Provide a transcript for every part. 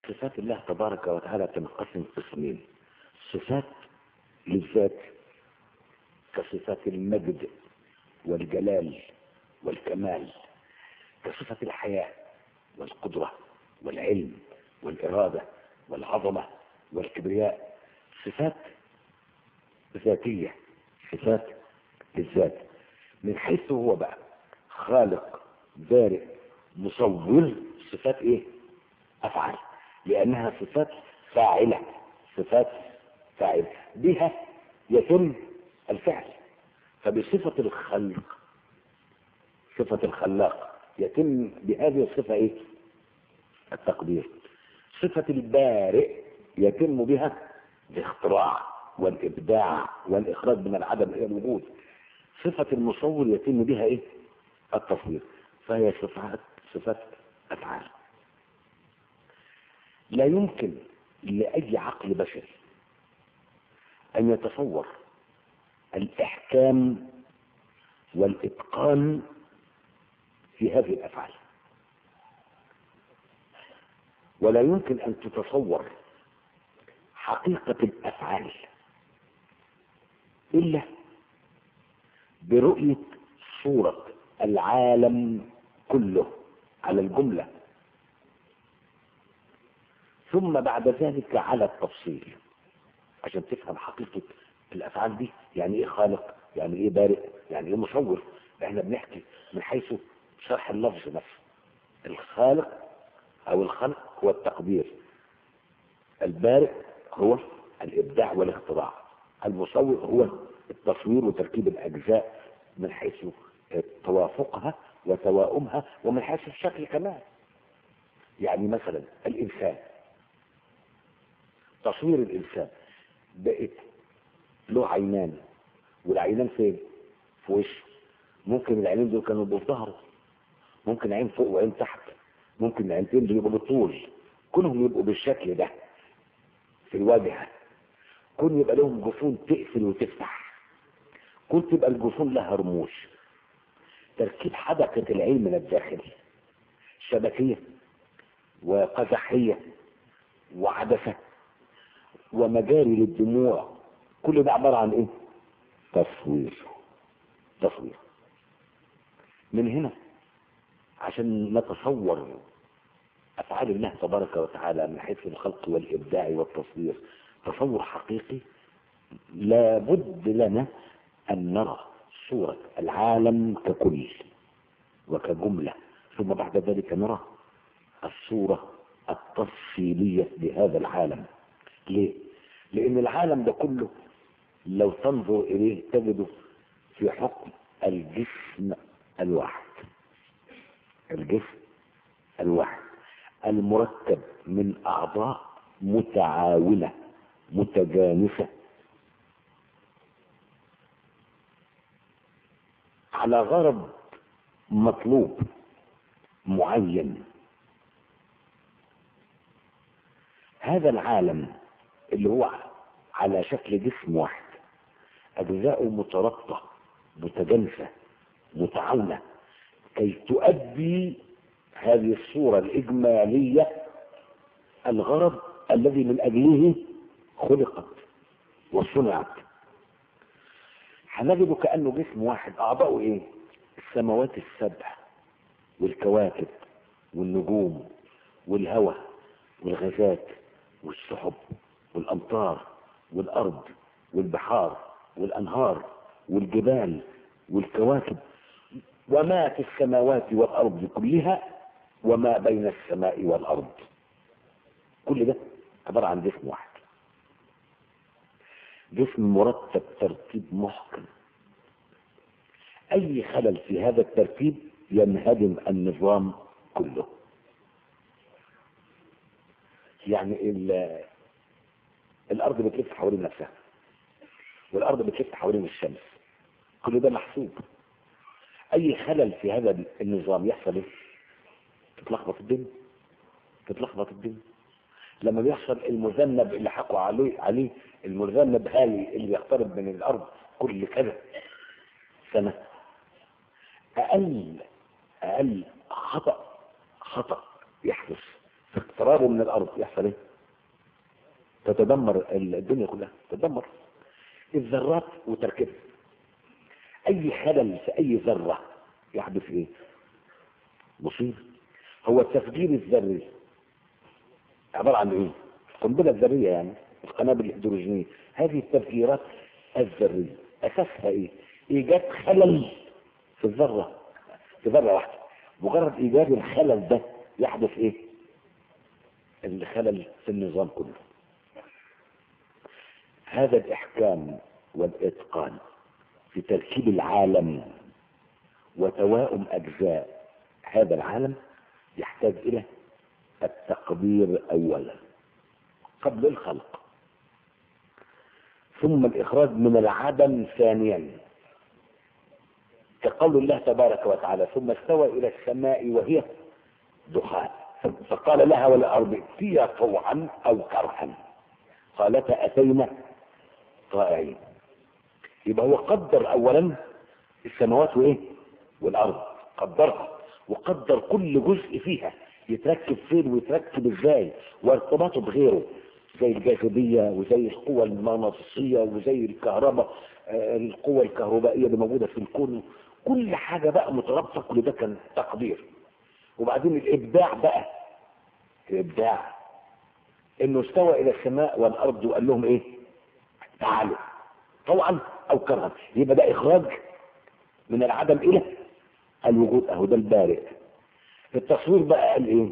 صفات الله تبارك وتعالى تنقسم قسمين صفات للذات كصفات المجد والجلال والكمال كصفة الحياة والقدرة والعلم والإرادة والعظمة والكبرياء صفات ذاتية صفات للذات من حيث هو بقى خالق بارئ مصور صفات ايه افعال لانها صفات فاعلة صفات فاعلة بها يتم الفعل فبصفة الخلق صفة الخلاق يتم بهذه الصفة ايه التقدير صفة البارئ يتم بها الاختراع والابداع والاخراج من العدم الى الوجود صفة المصور يتم بها ايه التصوير فهي صفات صفات افعال لا يمكن لاي عقل بشري ان يتصور الاحكام والاتقان في هذه الافعال ولا يمكن ان تتصور حقيقة الافعال الا برؤية صورة العالم كله على الجملة ثم بعد ذلك على التفصيل عشان تفهم حقيقة الأفعال دي يعني إيه خالق يعني إيه بارئ يعني إيه مصور إحنا بنحكي من حيث شرح اللفظ نفسه الخالق أو الخلق هو التقدير البارئ هو الإبداع والاختراع المصور هو التصوير وتركيب الأجزاء من حيث توافقها وتواؤمها ومن حيث الشكل كمان يعني مثلا الإنسان تصوير الإنسان بقت له عينان والعينان فين؟ في وشه ممكن العينين دول كانوا يبقوا في ظهره ممكن عين فوق وعين تحت ممكن العينتين دول يبقوا بالطول كلهم يبقوا بالشكل ده في الواجهه كون يبقى لهم جفون تقفل وتفتح كون تبقى الجفون لها رموش تركيب حدقة العين من الداخل شبكية وقزحية وعدسة ومجاري للدموع كل ده عبارة عن ايه تصوير تصوير من هنا عشان نتصور افعال الله تبارك وتعالى من حيث الخلق والابداع والتصوير تصور حقيقي لابد لنا ان نرى صورة العالم ككل وكجملة ثم بعد ذلك نرى الصورة التفصيلية لهذا العالم ليه؟ لأن العالم ده كله لو تنظر إليه تجده في حكم الجسم الواحد الجسم الواحد المركب من أعضاء متعاونة متجانسة على غرض مطلوب معين هذا العالم اللي هو على شكل جسم واحد أجزاؤه مترابطة متجانسة متعاونة كي تؤدي هذه الصورة الإجمالية الغرض الذي من أجله خلقت وصنعت هنجد كأنه جسم واحد أعضاؤه إيه؟ السماوات السبع والكواكب والنجوم والهواء والغازات والسحب والأمطار والأرض والبحار والأنهار والجبال والكواكب وما في السماوات والأرض كلها وما بين السماء والأرض كل ده عبارة عن جسم واحد جسم مرتب ترتيب محكم أي خلل في هذا الترتيب ينهدم النظام كله يعني ال- الأرض بتلف حوالين نفسها والأرض بتلف حوالين الشمس كل ده محسوب أي خلل في هذا النظام يحصل إيه؟ تتلخبط الدنيا تتلخبط الدنيا لما بيحصل المذنب اللي حكوا عليه عليه المذنب هاي اللي يقترب من الارض كل كذا سنه اقل اقل خطا خطا يحدث في اقترابه من الارض يحصل ايه تتدمر الدنيا كلها تتدمر الذرات وتركيبها اي خلل في اي ذره يحدث ايه مصيبه هو التفجير الذري عباره عن ايه القنبله الذريه يعني القنابل الهيدروجينيه هذه التفجيرات الذريه اساسها ايه ايجاد خلل في الذره في ذره واحده مجرد ايجاد الخلل ده يحدث ايه الخلل في النظام كله هذا الإحكام والإتقان في تركيب العالم وتواؤم أجزاء هذا العالم يحتاج إلى التقدير أولا قبل الخلق ثم الإخراج من العدم ثانيا كقول الله تبارك وتعالى ثم استوى إلى السماء وهي دخان فقال لها والأرض ائتيا طوعا أو كرها قالتا أتينا طائعين يبقى هو قدر اولا السماوات وايه والارض قدرها وقدر كل جزء فيها يتركب فين ويتركب ازاي وارتباطه بغيره زي الجاذبية وزي القوة المغناطيسية وزي الكهرباء آه، القوة الكهربائية اللي موجودة في الكون كل حاجة بقى مترابطة كل ده كان تقدير وبعدين الإبداع بقى الإبداع إنه استوى إلى السماء والأرض وقال لهم إيه تعالوا طوعا او كرها يبقى ده اخراج من العدم الى الوجود اهو ده البارئ التصوير بقى قال ايه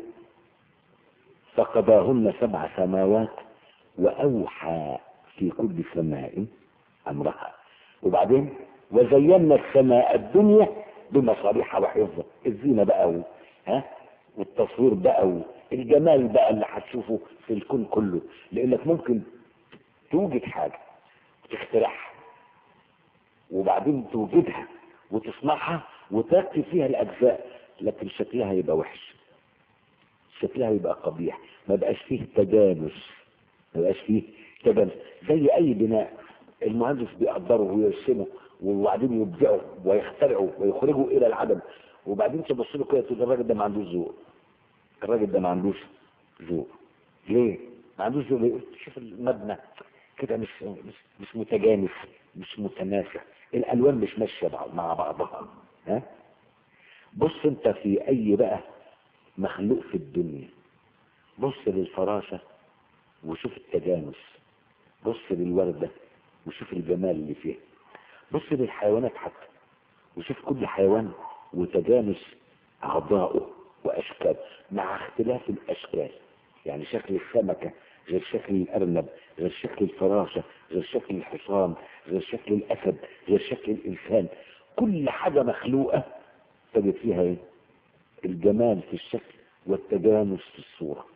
فقضاهن سبع سماوات واوحى في كل سماء امرها وبعدين وزينا السماء الدنيا بمصابيح وحفظا الزينه بقى و... ها والتصوير بقى الجمال بقى اللي هتشوفه في الكون كله لانك ممكن توجد حاجه تخترعها وبعدين توجدها وتصنعها وتركب فيها الاجزاء لكن شكلها يبقى وحش شكلها يبقى قبيح ما بقاش فيه تجانس ما بقاش فيه تجانس زي اي بناء المهندس بيقدره ويرسمه وبعدين يبدعه ويخترعه ويخرجه الى العدم وبعدين تبص له كده تقول الراجل ده ما عندوش ذوق الراجل ده ما عندوش ذوق ليه؟ ما عندوش ذوق ليه؟ شوف المبنى كده مش مش مش متجانس مش متناسق الالوان مش ماشيه مع بعضها ها بص انت في اي بقى مخلوق في الدنيا بص للفراشه وشوف التجانس بص للورده وشوف الجمال اللي فيها بص للحيوانات حتى وشوف كل حيوان وتجانس اعضائه واشكال مع اختلاف الاشكال يعني شكل السمكه غير شكل الأرنب غير شكل الفراشة غير شكل الحصان غير شكل الأسد غير شكل الإنسان كل حاجة مخلوقة تجد فيها ايه الجمال في الشكل والتجانس في الصورة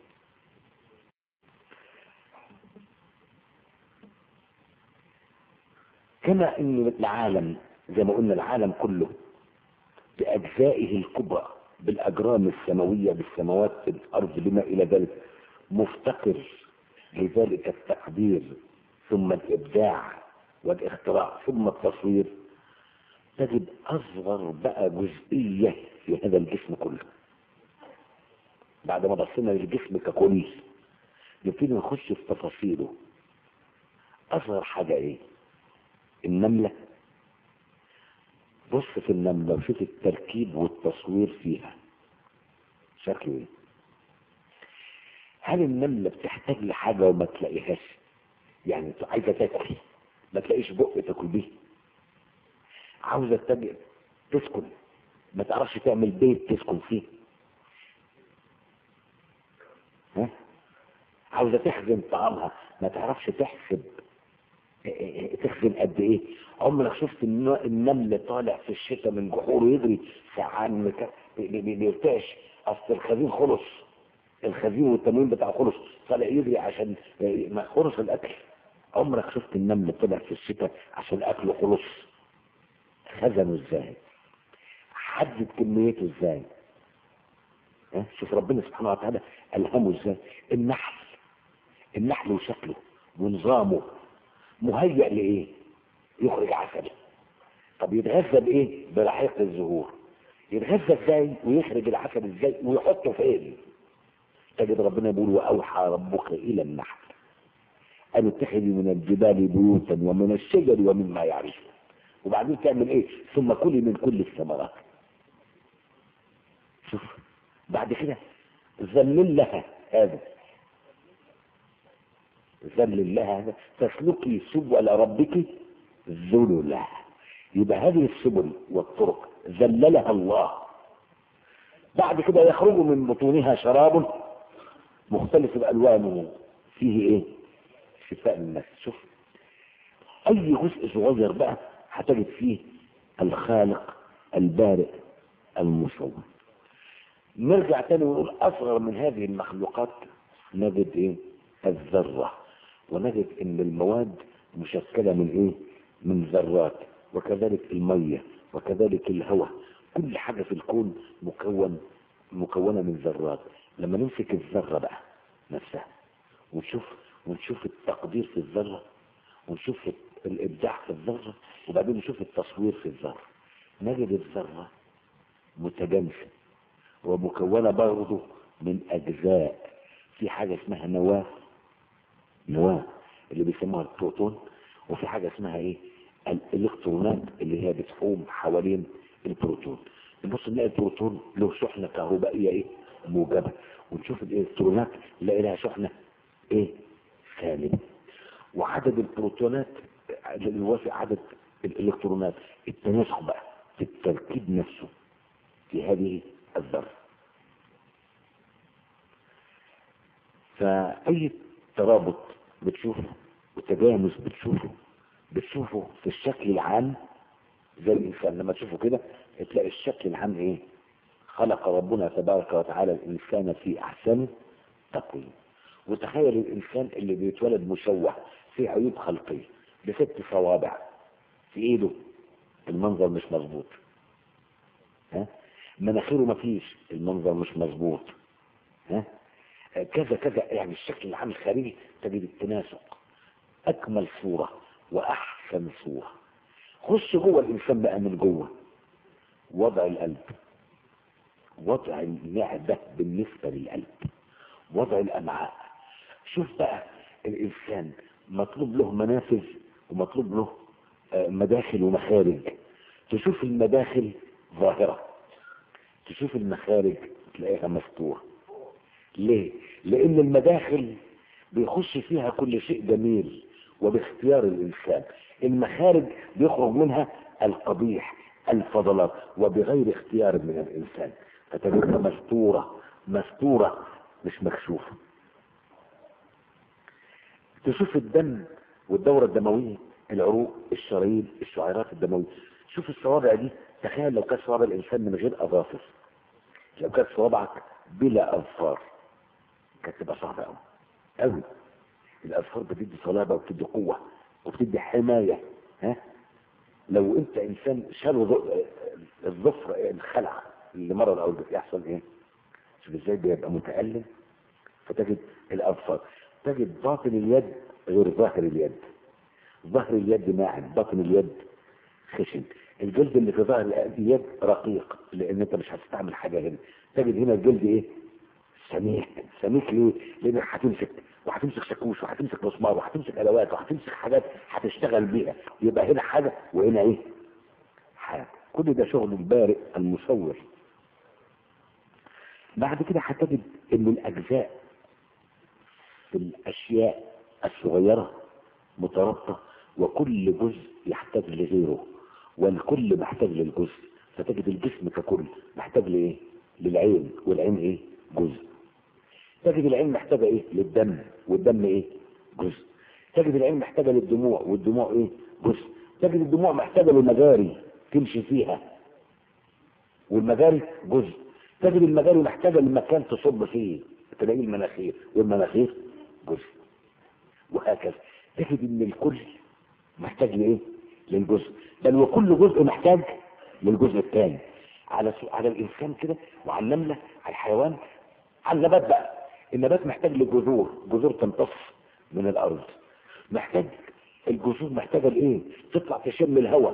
كما ان العالم زي ما قلنا العالم كله بأجزائه الكبرى بالأجرام السماوية بالسماوات الأرض بما إلى ذلك مفتقر لذلك التقدير ثم الإبداع والاختراع ثم التصوير تجد أصغر بقى جزئية في هذا الجسم كله بعد ما بصينا للجسم ككل نبتدي نخش في تفاصيله أصغر حاجة إيه؟ النملة بص في النملة وشوف التركيب والتصوير فيها شكله ايه هل النملة بتحتاج لحاجة وما تلاقيهاش يعني عايزة تاكل ما تلاقيش بق تاكل بيه عاوزة تج... تسكن ما تعرفش تعمل بيت تسكن فيه ها عاوزة تخزن طعامها ما تعرفش تحسب تخزن قد ايه عمرك شفت النمل طالع في الشتاء من جحوره يجري ساعان بيرتعش اصل الخزين خلص الخزين والتموين بتاع خلص طالع يجري عشان ما خلص الاكل عمرك شفت النمل طلع في الشتاء عشان اكله خلص خزنه ازاي حدد كميته ازاي ها شوف ربنا سبحانه وتعالى الهمه ازاي النحل النحل وشكله ونظامه مهيأ لإيه؟ يخرج عسل طب يتغذى بإيه؟ برحيق الزهور يتغذى ازاي ويخرج العسل ازاي ويحطه فين؟ تجد ربنا بيقول واوحى ربك الى النحل ان اتخذي من الجبال بيوتا ومن الشجر ومما يعرشون وبعدين تعمل ايه ثم كلي من كل الثمرات شوف بعد كده ذلل لها هذا ذلل لها هذا تسلكي سبل ربك ذللا يبقى هذه السبل والطرق ذللها الله بعد كده يخرج من بطونها شراب مختلف الوانه فيه ايه شفاء للناس شوف اي جزء صغير بقى هتجد فيه الخالق البارئ المصور نرجع تاني ونقول اصغر من هذه المخلوقات نجد ايه الذرة ونجد ان المواد مشكلة من ايه من ذرات وكذلك المية وكذلك الهواء كل حاجة في الكون مكون مكونة من ذرات لما نمسك الذرة بقى نفسها ونشوف ونشوف التقدير في الذرة ونشوف الإبداع في الذرة وبعدين نشوف التصوير في الذرة نجد الذرة متجانسة ومكونة برضه من أجزاء في حاجة اسمها نواة نواة اللي بيسموها البروتون وفي حاجة اسمها ايه الالكترونات اللي هي بتحوم حوالين البروتون نبص نلاقي البروتون له شحنة كهربائية ايه موجبة ونشوف الالكترونات نلاقي لها شحنة ايه سالبة وعدد البروتونات اللي يوافق عدد الالكترونات التناسق بقى في التركيب نفسه في هذه الذرة فأي ترابط بتشوفه وتجانس بتشوفه بتشوفه في الشكل العام زي الإنسان لما تشوفه كده تلاقي الشكل العام إيه خلق ربنا تبارك وتعالى الإنسان في أحسن تقويم وتخيل الإنسان اللي بيتولد مشوه في عيوب خلقية بست صوابع في إيده المنظر مش مظبوط ها مناخيره مفيش المنظر مش مظبوط ها كذا كذا يعني الشكل العام الخارجي تجد التناسق أكمل صورة وأحسن صورة خش جوه الإنسان بقى من جوه وضع القلب وضع المعدة بالنسبة للقلب وضع الأمعاء شوف بقى الإنسان مطلوب له منافذ ومطلوب له مداخل ومخارج تشوف المداخل ظاهرة تشوف المخارج تلاقيها مفتوحة ليه؟ لأن المداخل بيخش فيها كل شيء جميل وباختيار الإنسان المخارج بيخرج منها القبيح الفضلات وبغير اختيار من الإنسان فتجدها مستورة مستورة مش مكشوفة تشوف الدم والدورة الدموية العروق الشرايين الشعيرات الدموية شوف الصوابع دي تخيل لو كانت صوابع الإنسان من غير أظافر لو كانت صوابعك بلا أظفار كانت تبقى صعبة قوي قوي الأظفار بتدي صلابة وبتدي قوة وبتدي حماية ها لو انت انسان شالوا الظفر الخلع اللي مرض او يحصل ايه شوف ازاي بيبقى متألم فتجد الأظفار تجد باطن اليد غير ظاهر اليد ظهر اليد ناعم باطن اليد خشن الجلد اللي في ظهر اليد رقيق لان انت مش هتستعمل حاجة هنا تجد هنا الجلد ايه سميك سميك ليه لانك هتمسك وهتمسك شاكوش وهتمسك مسمار وهتمسك ادوات وهتمسك حاجات هتشتغل بيها يبقى هنا حاجة وهنا ايه حاجة كل ده شغل البارئ المصور بعد كده هتجد ان الاجزاء في الاشياء الصغيرة مترابطة وكل جزء يحتاج لغيره والكل محتاج للجزء فتجد الجسم ككل محتاج لايه للعين والعين ايه جزء تجد العين محتاجة ايه للدم والدم ايه جزء تجد العين محتاجة للدموع والدموع ايه جزء تجد الدموع محتاجة لمجاري تمشي فيها والمجاري جزء تجد المجاري محتاجة لمكان تصب فيه تلاقيه المناخير والمناخير جزء وهكذا تجد ان الكل محتاج لايه للجزء بل وكل جزء محتاج للجزء الثاني على على الانسان كده وعلى النمله على الحيوان على النبات بقى النبات محتاج لجذور جذور تمتص من الارض محتاج الجذور محتاجه لايه تطلع تشم الهواء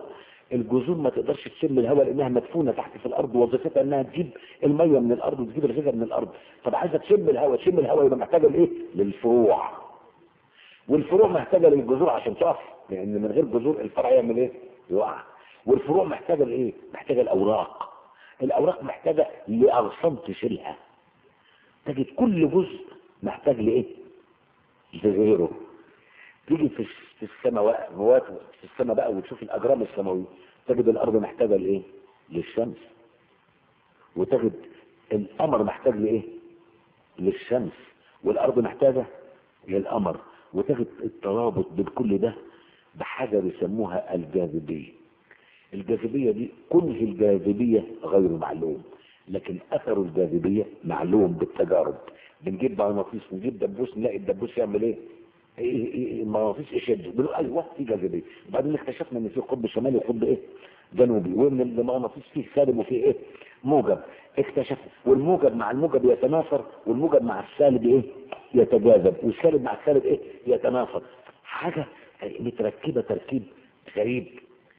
الجذور ما تقدرش تشم الهواء لانها مدفونه تحت في الارض وظيفتها انها تجيب الميه من الارض وتجيب الغذاء من الارض طب عايزه تشم الهواء تشم الهواء يبقى محتاجه لايه للفروع والفروع محتاجه للجذور عشان تقف لان من غير جذور الفرع يعمل ايه يقع والفروع محتاجه لايه محتاجه الاوراق الاوراق محتاجه لاغصان تشيلها تجد كل جزء محتاج لايه لغيره تيجي في في السماوات في السماء بقى وتشوف الاجرام السماويه تجد الارض محتاجه لايه للشمس وتجد القمر محتاج لايه للشمس والارض محتاجه للقمر وتجد الترابط بين كل ده بحاجه بيسموها الجاذبيه الجاذبيه دي كنه الجاذبيه غير معلوم لكن اثر الجاذبيه معلوم بالتجارب بنجيب مغناطيس نجيب دبوس نلاقي الدبوس يعمل ايه إيه- إيه- المغناطيس يشد بنقول ايوه في جاذبيه وبعدين اكتشفنا ان في قطب شمالي وقطب ايه جنوبي وان المغناطيس فيه سالب وفيه ايه موجب اكتشفنا والموجب مع الموجب يتنافر والموجب مع السالب ايه يتجاذب والسالب مع السالب ايه يتنافر حاجه متركبه تركيب غريب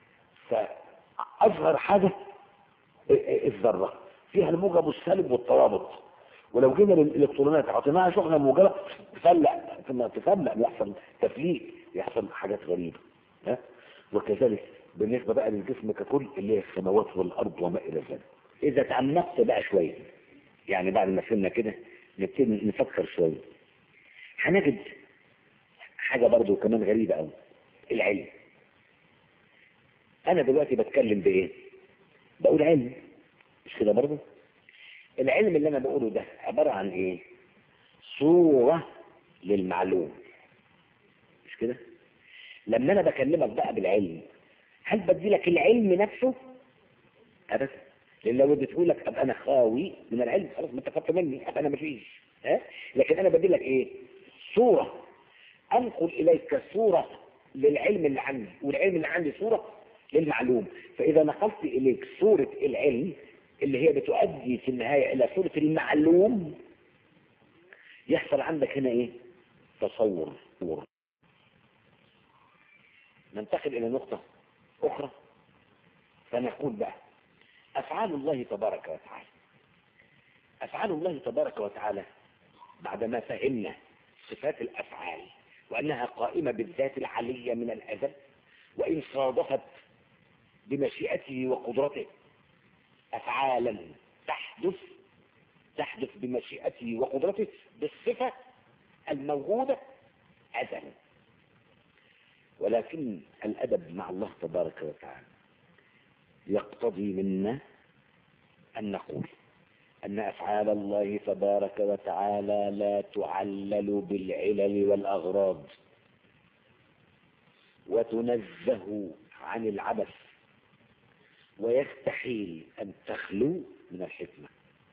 فاصغر حاجه الذره فيها الموجب والسالب والترابط ولو جينا للالكترونات اعطيناها شحنه موجبه تفلق ثم تفلق يحصل تفليق يحصل حاجات غريبه ها وكذلك بالنسبه بقى للجسم ككل اللي هي السماوات والارض وما الى ذلك اذا تعمقت بقى شويه يعني بعد ما فهمنا كده نبتدي نفكر شويه هنجد حاجه برضو كمان غريبه قوي العلم انا دلوقتي بتكلم بايه بقول علم مش كده برضه العلم اللي انا بقوله ده عبارة عن ايه صورة للمعلوم مش كده لما انا بكلمك بقى بالعلم هل بدي لك العلم نفسه ابدا لان لو اديته لك ابقى انا خاوي من العلم خلاص ما اتفقت مني ابقى انا مفيش ها لكن انا بدي لك ايه صورة انقل اليك صورة للعلم اللي عندي والعلم اللي عندي صورة للمعلوم فاذا نقلت اليك صورة العلم اللي هي بتؤدي في النهاية إلى صورة المعلوم يحصل عندك هنا إيه تصور صورة ننتقل إلى نقطة أخرى فنقول بقى أفعال الله تبارك وتعالى أفعال الله تبارك وتعالى بعدما فهمنا صفات الأفعال وأنها قائمة بالذات العلية من الأزل وإن صادفت بمشيئته وقدرته أفعالا تحدث تحدث بمشيئته وقدرته بالصفة الموجودة أزلا ولكن الأدب مع الله تبارك وتعالى يقتضي منا أن نقول أن أفعال الله تبارك وتعالى لا تعلل بالعلل والأغراض وتنزه عن العبث ويستحيل أن تخلو من الحكمة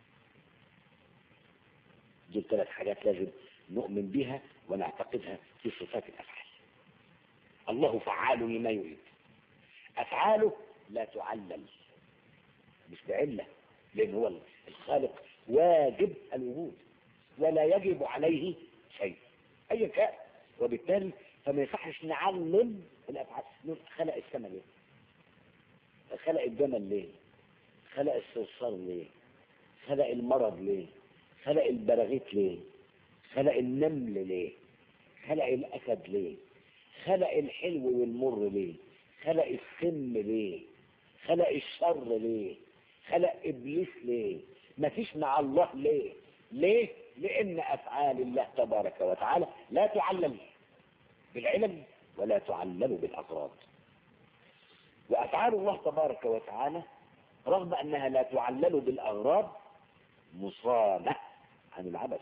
دي ثلاث حاجات لازم نؤمن بها ونعتقدها في صفات الأفعال الله فعال لما يريد أفعاله لا تعلل مش بعلة لأن هو الخالق واجب الوجود ولا يجب عليه شيء أي كان وبالتالي فما يصحش نعلم الأفعال خلق السماء ليه خلق الجمل ليه خلق الصرصار ليه خلق المرض ليه خلق البراغيث ليه خلق النمل ليه خلق الأسد ليه خلق الحلو والمر ليه خلق السم ليه خلق الشر ليه خلق إبليس ليه مفيش مع الله ليه ليه لأن أفعال الله تبارك وتعالى لا تعلم بالعلم ولا تعلم بالأغراض وأفعال الله تبارك وتعالى رغم أنها لا تعلل بالأغراض مصانة عن العبث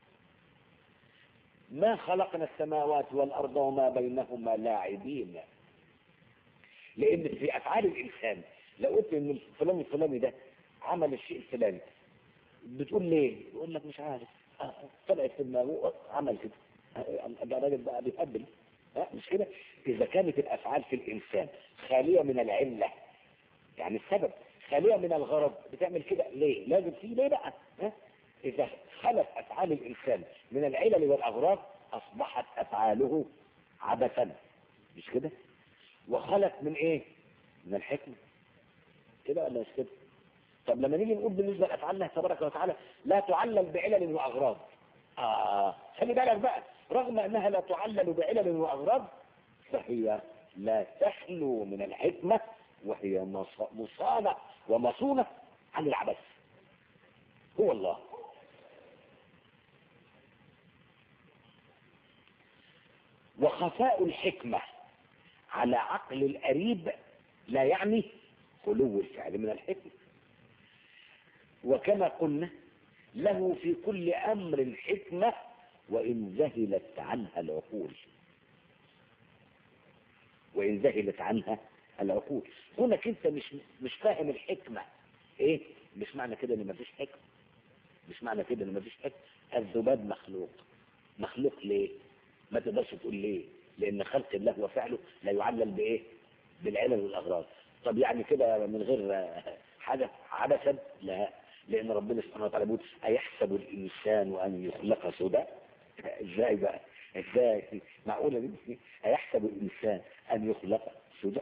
ما خلقنا السماوات والأرض وما بينهما لاعبين لأن في أفعال الإنسان لو قلت إن فلان الفلاني ده عمل الشيء الفلاني بتقول ليه؟ يقول لك مش عارف طلعت في دماغه عمل كده ده راجل بقى بيهبل مش كده إذا كانت الأفعال في الإنسان خالية من العلة يعني السبب خالية من الغرض بتعمل كده ليه لازم فيه ليه بقى ها؟ إذا خلت أفعال الإنسان من العلل والأغراض أصبحت أفعاله عبثا مش كده وخلت من إيه من الحكمة كده ولا مش كده طب لما نيجي نقول بالنسبة لأفعال الله تبارك وتعالى لا تعلل بعلل وأغراض آه خلي بالك بقى رغم أنها لا تعلل بعلل وأغراض فهي لا تخلو من الحكمة وهي مص- مصانة ومصونة عن العبث هو الله وخفاء الحكمة على عقل القريب لا يعني خلو الفعل من الحكمة وكما قلنا له في كل أمر حكمة وإن ذهلت عنها العقول وإن ذهلت عنها العقول هناك أنت مش مش فاهم الحكمة إيه مش معنى كده إن مفيش حكمة مش معنى كده إن مفيش حكمة الذباب مخلوق مخلوق ليه ما تقدرش تقول ليه لأن خلق الله وفعله لا يعلل بإيه بالعلل والأغراض طب يعني كده من غير حاجة عبثا لا لأن ربنا سبحانه وتعالى بيقول أيحسب الإنسان أن يخلق سدى إزاي بقى إزاي معقولة دي أيحسب الإنسان أن يخلق سدى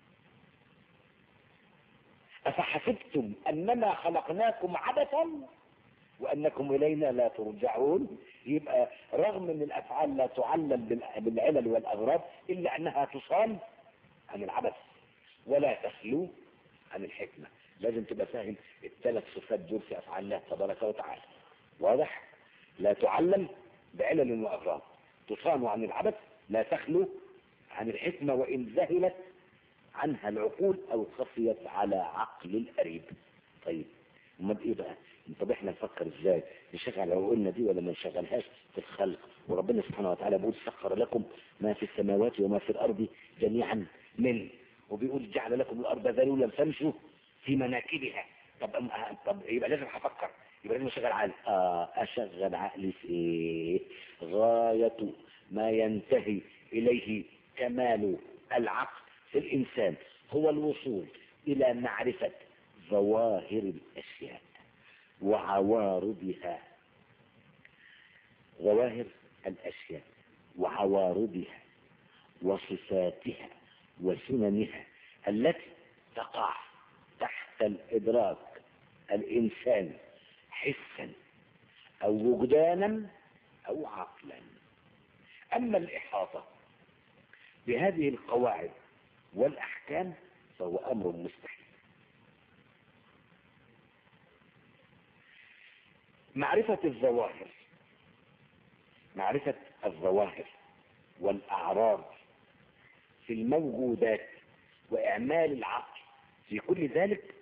أفحسبتم أنما خلقناكم عبثا وأنكم إلينا لا ترجعون يبقى رغم أن الأفعال لا تعلل بال- بالعلل والأغراض إلا أنها تصان عن العبث ولا تخلو عن الحكمة لازم تبقى فاهم الثلاث صفات دول في أفعال الله تبارك وتعالى واضح لا تعلم بعلل وأغراض تصان عن العبث لا تخلو عن الحكمة وإن ذهلت عنها العقول أو خفيت على عقل القريب طيب امال ايه بقى طب احنا نفكر ازاي نشغل عقولنا دي ولا ما نشغلهاش في الخلق وربنا سبحانه وتعالى بيقول سخر لكم ما في السماوات وما في الارض جميعا منه وبيقول جعل لكم الارض ذلولا فامشوا في مناكبها طب أم- طب يبقى لازم هفكر يبقى لازم اشغل عقلي اه اشغل عقلي في ايه غايه ما ينتهي اليه كمال العقل في الانسان هو الوصول الى معرفه ظواهر الاشياء وعوارضها ظواهر الاشياء وعوارضها وصفاتها وسننها التي تقع تحت الإدراك الإنساني حسا أو وجدانا أو عقلا أما الإحاطة بهذه القواعد والأحكام فهو أمر مستحيل معرفة الظواهر معرفة الظواهر والأعراض في الموجودات وإعمال العقل في كل ذلك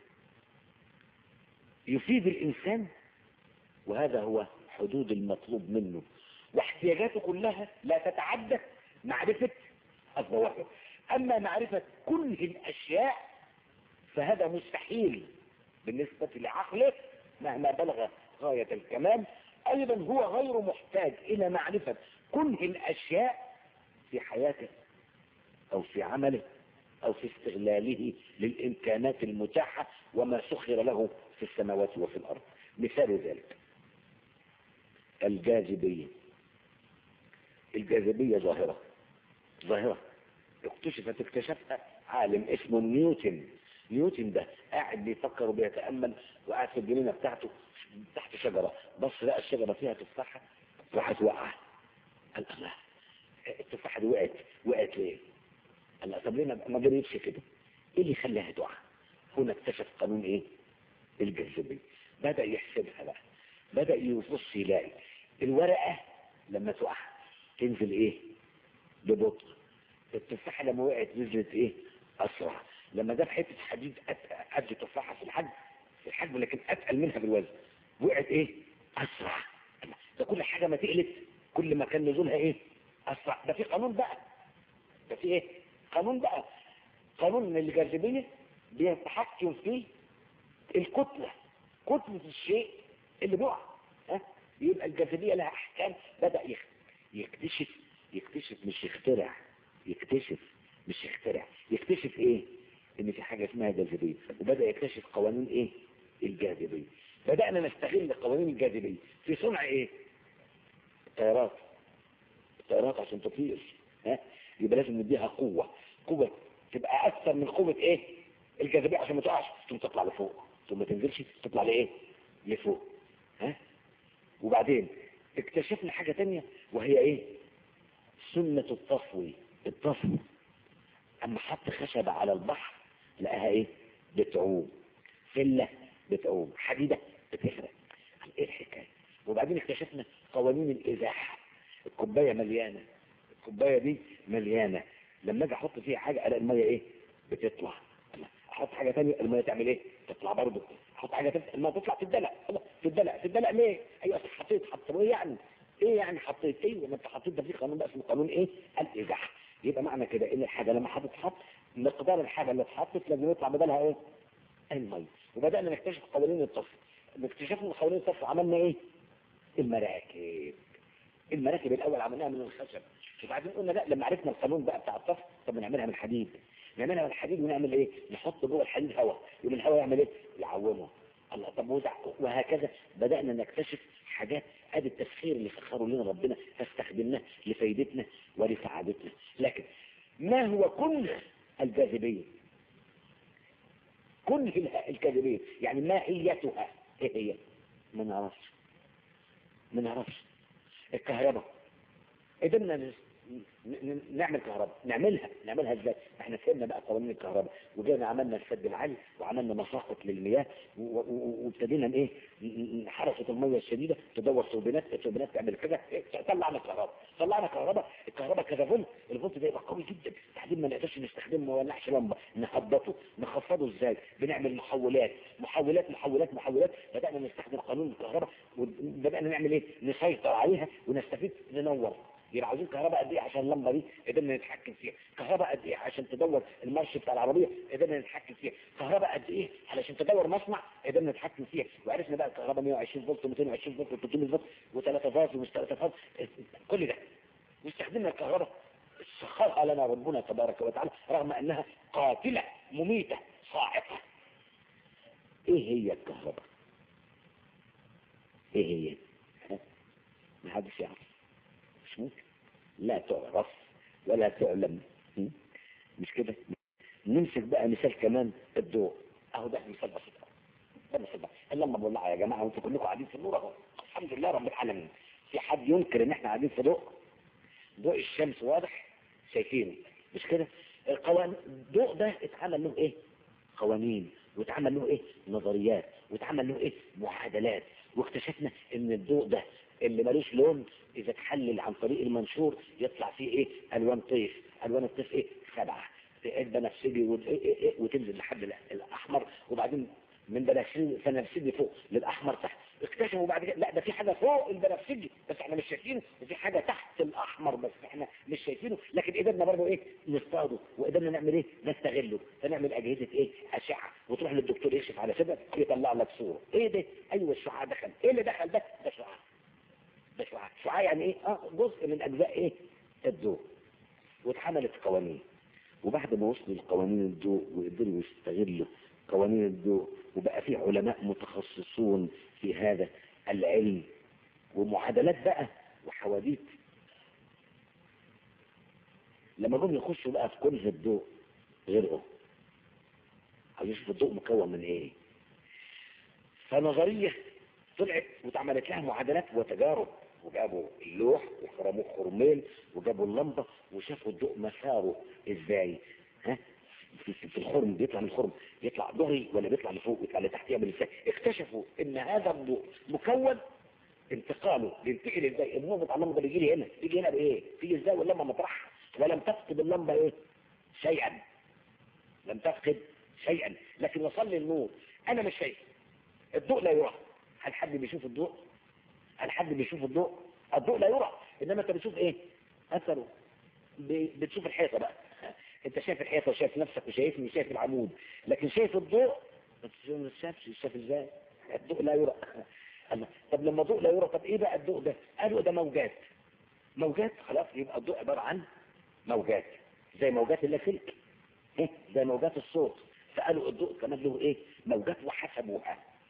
يفيد الإنسان وهذا هو حدود المطلوب منه واحتياجاته كلها لا تتعدى معرفة الظواهر أما معرفة كل الأشياء فهذا مستحيل بالنسبة لعقله مهما بلغ غاية الكمال أيضا هو غير محتاج إلى معرفة كل الأشياء في حياته أو في عمله أو في استغلاله للإمكانات المتاحة وما سخر له في السماوات وفي الأرض مثال ذلك الجاذبية الجاذبية ظاهرة ظاهرة اكتشفت اكتشفها عالم اسمه نيوتن نيوتن ده قاعد بيفكر وبيتأمل وقاعد في الجنينة بتاعته تحت شجرة بص لقى الشجرة فيها تفاحة راحت وقعت قال الله التفاحة دي وقعت وقعت ليه؟ قال لا طب ليه ما ما جريتش كده؟ ايه اللي يخليها تقع؟ هنا اكتشف قانون ايه؟ الجاذبية بدأ يحسبها بقى بدأ يبص يلاقي الورقة لما تقع تنزل ايه؟ ببطء التفاحة لما وقعت نزلت ايه؟ أسرع لما جاب حتة حديد أت- قد تفاحة في الحجم في الحجم لكن أتقل منها بالوزن وقعت ايه؟ أسرع ده كل حاجة ما تقلت كل ما كان نزولها ايه؟ أسرع ده في قانون بقى ده في ايه؟ قانون بقى قانون الجاذبية بيتحكم فيه الكتلة كتلة الشيء اللي بيقع ها يبقى الجاذبية لها أحكام بدأ يخ- يكتشف يكتشف مش يخترع يكتشف مش يخترع يكتشف ايه ان في حاجة اسمها جاذبية وبدأ يكتشف قوانين ايه الجاذبية بدأنا نستغل قوانين الجاذبية في صنع ايه الطيارات الطيارات عشان تطير ها يبقى لازم نديها قوة قوة تبقى أكثر من قوة ايه الجاذبيه عشان ما تقعش ثم تطلع لفوق ثم ما تنزلش تطلع لايه لفوق ها وبعدين اكتشفنا حاجه تانية وهي ايه سنه الطفو الطفو اما حط خشبه على البحر لقاها ايه بتعوم فله بتعوم حديده بتغرق ايه الحكايه وبعدين اكتشفنا قوانين الازاحه الكوبايه مليانه الكوبايه دي مليانه لما اجي احط فيها حاجه الاقي الميه ايه بتطلع احط حاجه ثانيه الميه تعمل ايه تطلع برضه احط حاجه ثانيه الميه تطلع تدلق تدلق تدلق ليه ايوه أصل حطيت حطيت ايه يعني ايه يعني حطيت ايوه ما انت حطيت ده في قانون بقى اسمه قانون ايه الازاحه يبقى معنى كده ان الحاجه لما هتتحط مقدار الحاجه اللي اتحطت لازم يطلع بدلها ايه الميه وبدانا نكتشف قوانين الطفل اكتشفنا قوانين الطفل عملنا ايه المراكب المراكب الاول عملناها من الخشب وبعدين قلنا لا لما عرفنا القانون بقى بتاع الطفل طب نعملها من الحديد نعملها من الحديد ونعمل ايه نحط جوه الحديد هواء يوم الهواء يعمل ايه يعومه الله طب وزع وهكذا بدأنا نكتشف حاجات ادي التسخير اللي سخره لنا ربنا فاستخدمناه لفائدتنا ولسعادتنا لكن ما هو كنه الجاذبية كنه الجاذبية يعني ماهيتها ايه هي ما نعرفش ما نعرفش الكهرباء قدرنا نعمل كهرباء نعملها نعملها ازاي احنا فهمنا بقى قوانين الكهرباء وجينا عملنا السد العالي وعملنا مساقط للمياه وابتدينا ايه حركه الميه الشديده تدور توربينات التوربينات تعمل كذا طلعنا كهرباء طلعنا كهرباء الكهرباء كذا فولت الفولت ده يبقى قوي جدا لحد ما نقدرش نستخدمه ما ولعش لمبه نهبطه نخفضه ازاي بنعمل محولات محولات محولات محولات بدانا نستخدم قانون الكهرباء وبدانا نعمل ايه نسيطر عليها ونستفيد ننور يبقى عاوزين كهرباء قد ايه عشان اللمبه دي قدرنا نتحكم فيها كهرباء قد ايه عشان تدور المارش بتاع العربيه قدرنا نتحكم فيها كهرباء قد ايه علشان تدور مصنع قدرنا نتحكم فيها وعرفنا بقى الكهرباء 120 فولت 220 فولت 300 فولت و3 فاز ومش 3 فاز كل ده واستخدمنا الكهرباء سخرها لنا ربنا تبارك وتعالى رغم انها قاتله مميته صاعقه ايه هي الكهرباء ايه هي ما حدش يعرف مش ممكن لا تعرف ولا تعلم مش كده نمسك بقى مثال كمان الضوء اهو ده مثال بسيط ده مثال بقى اللمبه مولعه يا جماعه وانتوا كلكم قاعدين في النور اهو الحمد لله رب العالمين في حد ينكر ان احنا قاعدين في ضوء ضوء الشمس واضح شايفينه مش كده القوانين الضوء ده اتعمل له ايه قوانين واتعمل له ايه نظريات واتعمل له ايه معادلات واكتشفنا ان الضوء ده اللي ملوش لون اذا اتحلل عن طريق المنشور يطلع فيه ايه الوان طيف الوان الطيف ايه سبعه بنفسجي وتنزل لحد الاحمر وبعدين من بنفسجي بنفسجي فوق للاحمر تحت اكتشفوا بعد كده لا ده في حاجه فوق البنفسجي بس احنا مش شايفينه وفي حاجه تحت الاحمر بس احنا مش شايفينه لكن قدرنا برضه ايه نصطاده وقدرنا نعمل ايه نستغله فنعمل اجهزه ايه اشعه وتروح للدكتور يكشف على صدرك يطلع لك صوره ايه ده ايوه الشعاع دخل ايه اللي دخل ده ده شعاع ده شعاع شعاع يعني ايه اه جزء من اجزاء ايه الضوء واتعملت قوانين وبعد ما وصلوا لقوانين الضوء وقدروا يستغلوا قوانين الضوء وبقى في علماء متخصصون في هذا العلم ومعادلات بقى وحواديت لما جم يخشوا بقى في كنز الضوء غرقوا هيشوفوا الضوء مكون من ايه فنظرية طلعت واتعملت لها معادلات وتجارب وجابوا اللوح وخرموه خرمين وجابوا اللمبة وشافوا الضوء مساره ازاي ها في, في الخرم بيطلع من الخرم يطلع ظهري ولا بيطلع لفوق يطلع لتحت يعمل ازاي اكتشفوا ان هذا الضوء مكون انتقاله بينتقل ازاي النور بتاع اللمبه بيجي لي هنا بيجي هنا بايه بيجي ازاي واللمبه مطرحها ولم تفقد اللمبه ايه شيئا لم تفقد شيئا لكن وصل لي النور انا مش شايف الضوء لا يرى هل حد بيشوف الضوء هل حد بيشوف الضوء الضوء لا يرى انما انت بتشوف ايه اثره بتشوف الحيطه بقى انت شايف الحيطه وشايف نفسك وشايفني شايف العمود لكن شايف الضوء ما تشوفش شايف ازاي الضوء لا يرى طب لما الضوء لا يرى طب ايه بقى الضوء ده قالوا ده موجات موجات خلاص يبقى الضوء عباره عن موجات زي موجات اللاسلكي ايه زي موجات الصوت فقالوا الضوء كمان له ايه موجات وحسبوها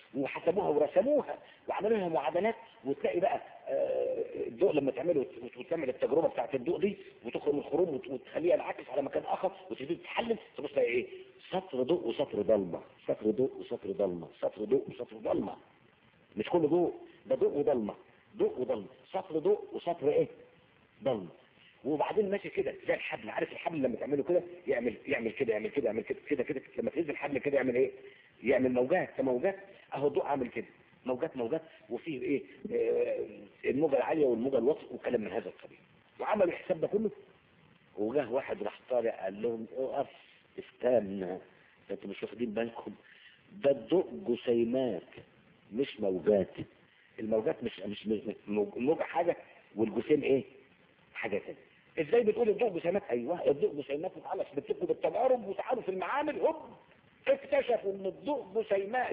وحسبوها ورسموها وعملوا لها معادلات وتلاقي بقى آه، الضوء لما تعمله وت- وتعمل التجربه بتاعت الضوء دي وتخرج من الخروم وت- وتخليها ينعكس على مكان اخر وتبتدي تحلل تبص تلاقي ايه سطر ضوء وسطر ضلمه سطر ضوء وسطر ضلمه سطر ضوء وسطر ضلمه مش كل ضوء ده ضوء وضلمه ضوء وضلمه سطر ضوء وسطر ايه ضلمه وبعدين ماشي كده زي الحبل عارف الحبل لما تعمله كده يعمل يعمل كده يعمل كده يعمل كده كده كده لما تهز الحبل كده يعمل ايه يعمل موجات كموجات اهو الضوء عامل كده موجات موجات وفيه ايه آه، الموجه العاليه والموجه الوسط وكلام من هذا القبيل وعملوا الحساب ده كله وجاه واحد راح طالع قال لهم اقف استنى انتوا مش واخدين بالكم ده الضوء جسيمات مش موجات الموجات مش مش مش- موج- موجة حاجة والجسيم ايه حاجة تانية ازاي بتقول الضوء جسيمات ايوه الضوء جسيمات وتعالى بتبقوا بالتجارب وتعالوا في المعامل هوب اكتشفوا ان الضوء جسيمات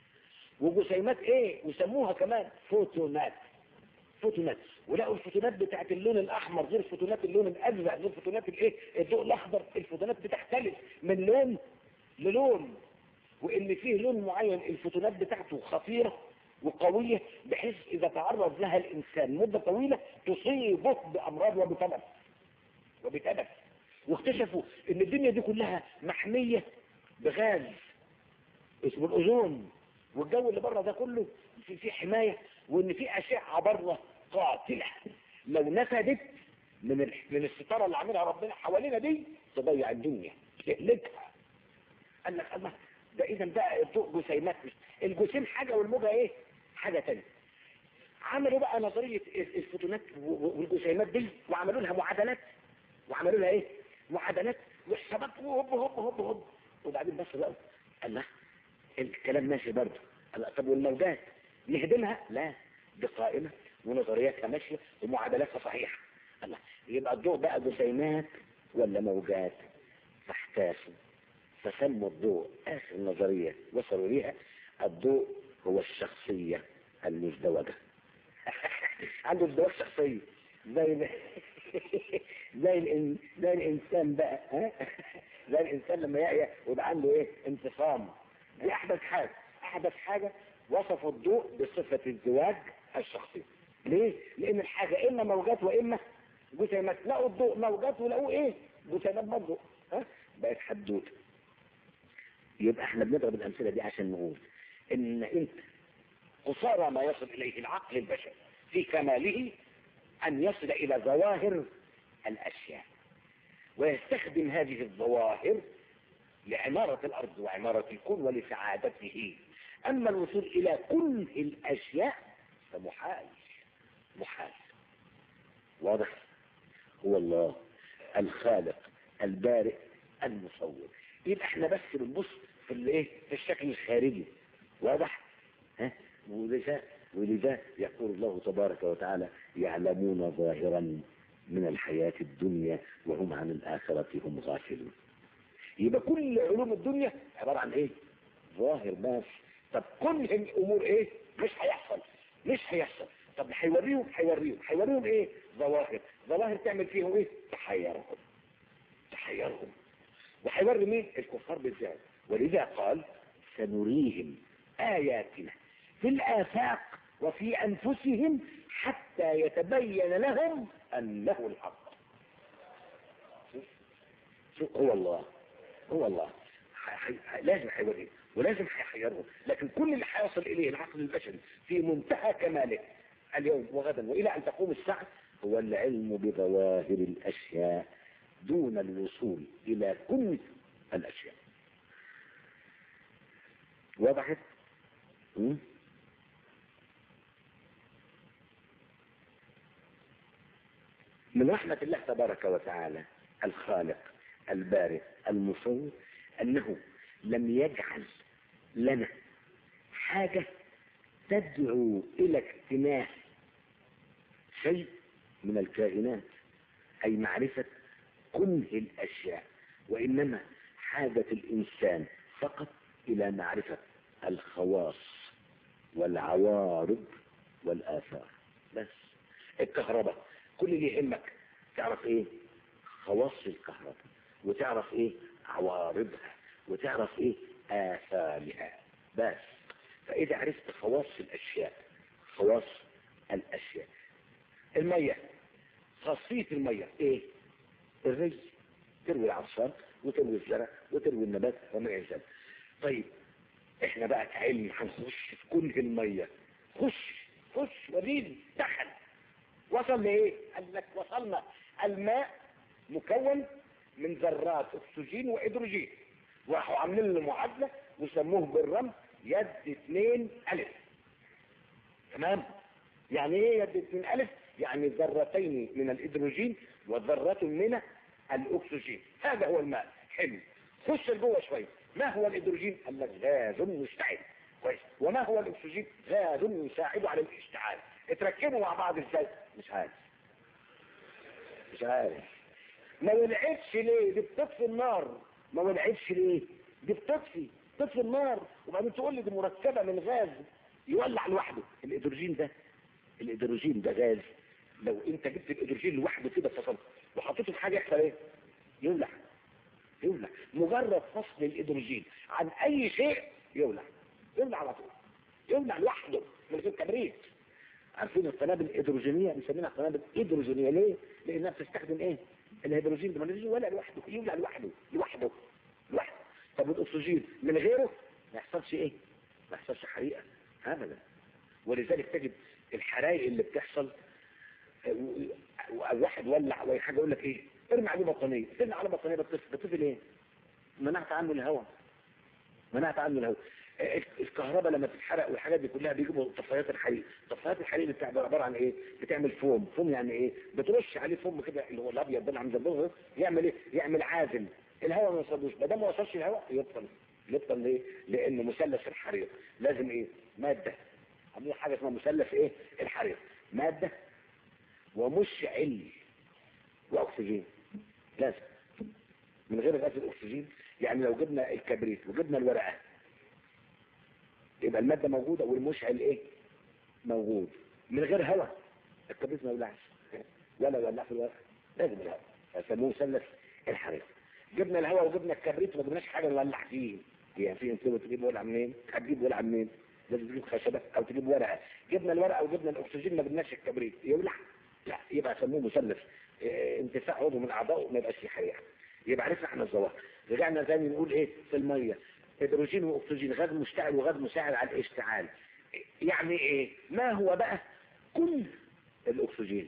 وجسيمات ايه وسموها كمان فوتونات فوتونات ولقوا الفوتونات بتاعت اللون الاحمر غير فوتونات اللون الازرق غير فوتونات الايه الضوء الاخضر الفوتونات بتختلف من لون للون وان فيه لون معين الفوتونات بتاعته خطيرة وقوية بحيث اذا تعرض لها الانسان مدة طويلة تصيبه بامراض وبتلف وبتلف واكتشفوا ان الدنيا دي كلها محمية بغاز اسمه الاوزون والجو اللي بره ده كله في في حماية وان في اشعة بره قاتلة لو نفدت من ال- من الستارة اللي عاملها ربنا حوالينا دي تضيع الدنيا تهلكها قال لك الله ده اذا ده الضوء جسيمات مش الجسيم حاجة والموجة ايه حاجة تانية عملوا بقى نظرية ال- الفوتونات و- و- والجسيمات دي وعملوا لها معادلات وعملوا لها ايه معادلات وحسابات هوب هوب هوب هوب وبعدين بس بقى قال لا الكلام ماشي برضه قال لا، طب والموجات نهدمها لا دي قائمة ونظرياتها ماشية ومعادلاتها صحيحة قال لا يبقى الضوء بقى جسيمات ولا موجات فاحتاسوا فسموا الضوء آخر نظرية وصلوا ليها الضوء هو الشخصية المزدوجة عنده ازدواج شخصية زي ال- زي الإن... زي الإنسان بقى ها زي الإنسان لما يعيا ويبقى عنده إيه انتصام دي أحدث حاجة أحدث حاجة وصفوا الضوء بصفة الزواج الشخصي ليه؟ لأن الحاجة إما موجات وإما جسيمات لقوا الضوء موجات ولقوه إيه؟ جسيمات برضه ها بقت حدوته يبقى احنا بنضرب الأمثلة دي عشان نقول إن أنت قصارى ما يصل إليه العقل البشري في كماله أن يصل إلى ظواهر الأشياء ويستخدم هذه الظواهر لعمارة الأرض وعمارة الكون ولسعادته أما الوصول إلى كل الأشياء فمحال محال واضح هو الله الخالق البارئ المصور يبقى احنا بس بنبص في الايه في الشكل الخارجي واضح ها ولذا ولذا يقول الله تبارك وتعالى يعلمون ظاهرا من الحياة الدنيا وهم عن الآخرة هم غافلون يبقى كل علوم الدنيا عبارة عن ايه ظاهر بس طب كل الامور ايه مش هيحصل مش هيحصل طب هيوريهم هيوريهم هيوريهم ايه ظواهر ظواهر تعمل فيهم ايه تحيرهم تحيرهم وهيوري مين الكفار بالذات ولذا قال سنريهم آياتنا في الآفاق وفي أنفسهم حتى يتبين لهم أنه الحق شوف شوف هو الله هو الله ح- ح- لازم هيوريه ولازم هيحيرهم لكن كل اللي هيصل إليه العقل البشري في منتهى كماله اليوم وغدا وإلى أن تقوم الساعة هو العلم بظواهر الأشياء دون الوصول إلى كل الأشياء وضحت؟ م? من رحمة الله تبارك وتعالى الخالق البارئ المصور أنه لم يجعل لنا حاجة تدعو إلى اكتناف شيء من الكائنات أي معرفة كنه الأشياء وإنما حاجة الإنسان فقط إلى معرفة الخواص والعوارض والآثار بس الكهرباء كل اللي يهمك تعرف ايه خواص الكهرباء وتعرف ايه عوارضها وتعرف ايه آثارها بس فإذا عرفت خواص الأشياء خواص الأشياء المية خاصية المية إيه الرز تروي العصفان وتروي الزرع وتروي النبات وما إلى ذلك طيب احنا بقى كعلم هنخش في كل المية خش خش وريني دخل وصل لايه قال لك وصلنا الماء مكون من ذرات اكسجين وهيدروجين وراحوا عاملين له معادله وسموه بالرمز يد اثنين الف تمام يعني ايه يد اثنين الف يعني ذرتين من الهيدروجين وذرة من الاكسجين هذا هو الماء حلو خش لجوه شويه ما هو الهيدروجين قال لك غاز مشتعل كويس وما هو الاكسجين غاز يساعد على الاشتعال اتركبوا مع بعض ازاي مش عارف مش عارف ما ولعتش ليه دي بتطفي النار ما ولعتش ليه دي بتطفي بتطفي النار وبعدين تقول لي دي مركبه من غاز يولع لوحده الهيدروجين ده الهيدروجين ده غاز لو انت جبت الهيدروجين لوحده كده فصلت وحطيته في حاجه يحصل ايه يولع يولع مجرد فصل الهيدروجين عن اي شيء يولع يولع على طول يولع لوحده من غير تبريد عارفين القنابل الهيدروجينيه بنسميها قنابل هيدروجينيه ليه؟ لانها بتستخدم ايه؟ الهيدروجين ده الهيدروجين ولا لوحده يولع لوحده لوحده لوحده طب والاكسجين من غيره ما يحصلش ايه؟ ما يحصلش حريقه ابدا ولذلك تجد الحرائق اللي بتحصل واحد ولع ولا حاجه يقول لك ايه؟ ارمي عليه بطانيه ارمي على بطانيه بتطفي بتطفي ليه؟ منعت عنه الهواء منعت عنه الهواء الكهرباء لما تتحرق والحاجات دي كلها بيجيبوا طفايات الحريق طفايات الحريق اللي بتعمل عباره عن ايه بتعمل فوم فوم يعني ايه بترش عليه فوم كده اللي هو الابيض ده اللي عم زبوه يعمل ايه يعمل عازل الهواء ما يوصلوش ما دام ما وصلش الهواء يبطل يبطل ليه لان مثلث الحريق لازم ايه ماده عاملين حاجه اسمها مثلث ايه الحريق ماده ومشعل واكسجين لازم من غير غاز الاكسجين يعني لو جبنا الكبريت وجبنا الورقه يبقى المادة موجودة والمشعل ايه موجود من غير هواء الكبريت ما يولعش ولا يولع في الورق لازم الهواء فسموه مثلث الحريق جبنا الهواء وجبنا الكبريت وما جبناش حاجة نولع فيه يعني في انت تجيب ولع منين هتجيب ولع منين لازم تجيب خشبة او تجيب ورقة جبنا الورقة وجبنا الاكسجين ما جبناش الكبريت يولع لا يبقى سموه مثلث اه انتفاع عضو من اعضائه ما يبقاش فيه حريقة يبقى عرفنا احنا الظواهر رجعنا زي نقول ايه في المية هيدروجين واكسجين غاز مشتعل وغاز مساعد على الاشتعال يعني ايه ما هو بقى كل الاكسجين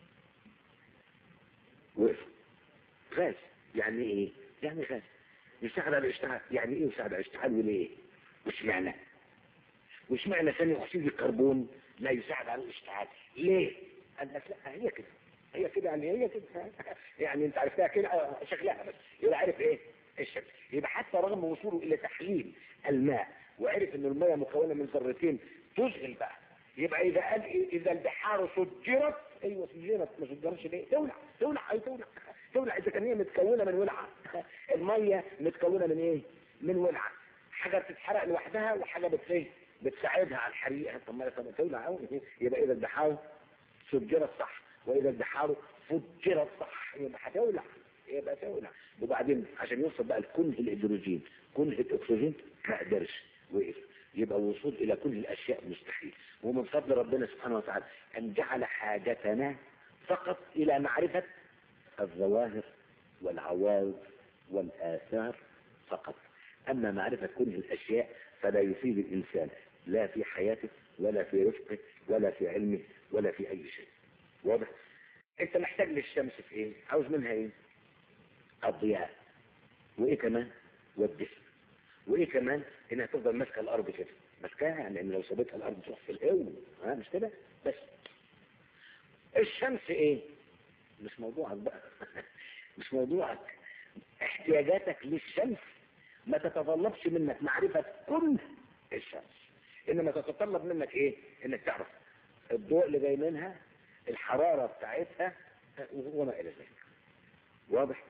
وقف غاز يعني ايه يعني غاز يساعد على الاشتعال يعني ايه يساعد على الاشتعال وليه وش معنى وش معنى ثاني اكسيد الكربون لا يساعد على الاشتعال ليه قال لك لا هي كده هي كده يعني هي كده يعني انت عرفتها كده شكلها بس يبقى عارف ايه الشكل يبقى حتى رغم وصوله الى تحليل الماء وعرف ان الماء مكونه من ذرتين تشغل بقى يبقى اذا قال إيه؟ اذا البحار سجرت ايوه سجرت ما سجرتش ليه تولع تولع اي تولع تولع اذا كان هي متكونه من ولعه الميه متكونه من ايه من ولعه حاجه بتتحرق لوحدها وحاجه بت بتساعدها على الحريقه طب ما تولع قوي يبقى اذا البحار سجرت صح واذا البحار فجرت صح يبقى هتولع يبقى تولع وبعدين عشان يوصل بقى لكنه الهيدروجين كنه الاكسجين ما قدرش وقف يبقى الوصول الى كل الاشياء مستحيل ومن فضل ربنا سبحانه وتعالى ان جعل حاجتنا فقط الى معرفة الظواهر والعوارض والاثار فقط اما معرفة كل الاشياء فلا يفيد الانسان لا في حياته ولا في رزقه ولا في علمه ولا في اي شيء واضح انت محتاج للشمس في ايه عاوز منها ايه الضياء وايه كمان والدفء وايه كمان انها تفضل ماسكه الارض كده ماسكاها لان لو سابتها الارض تروح في الهو ها مش كده بس الشمس ايه مش موضوعك بقى مش موضوعك احتياجاتك للشمس ما تتطلبش منك معرفة كل الشمس انما تتطلب منك ايه انك تعرف الضوء اللي جاي منها الحرارة بتاعتها وما الى ذلك واضح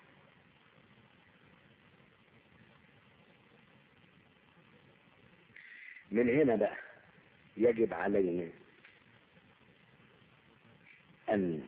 من هنا بقى يجب علينا أن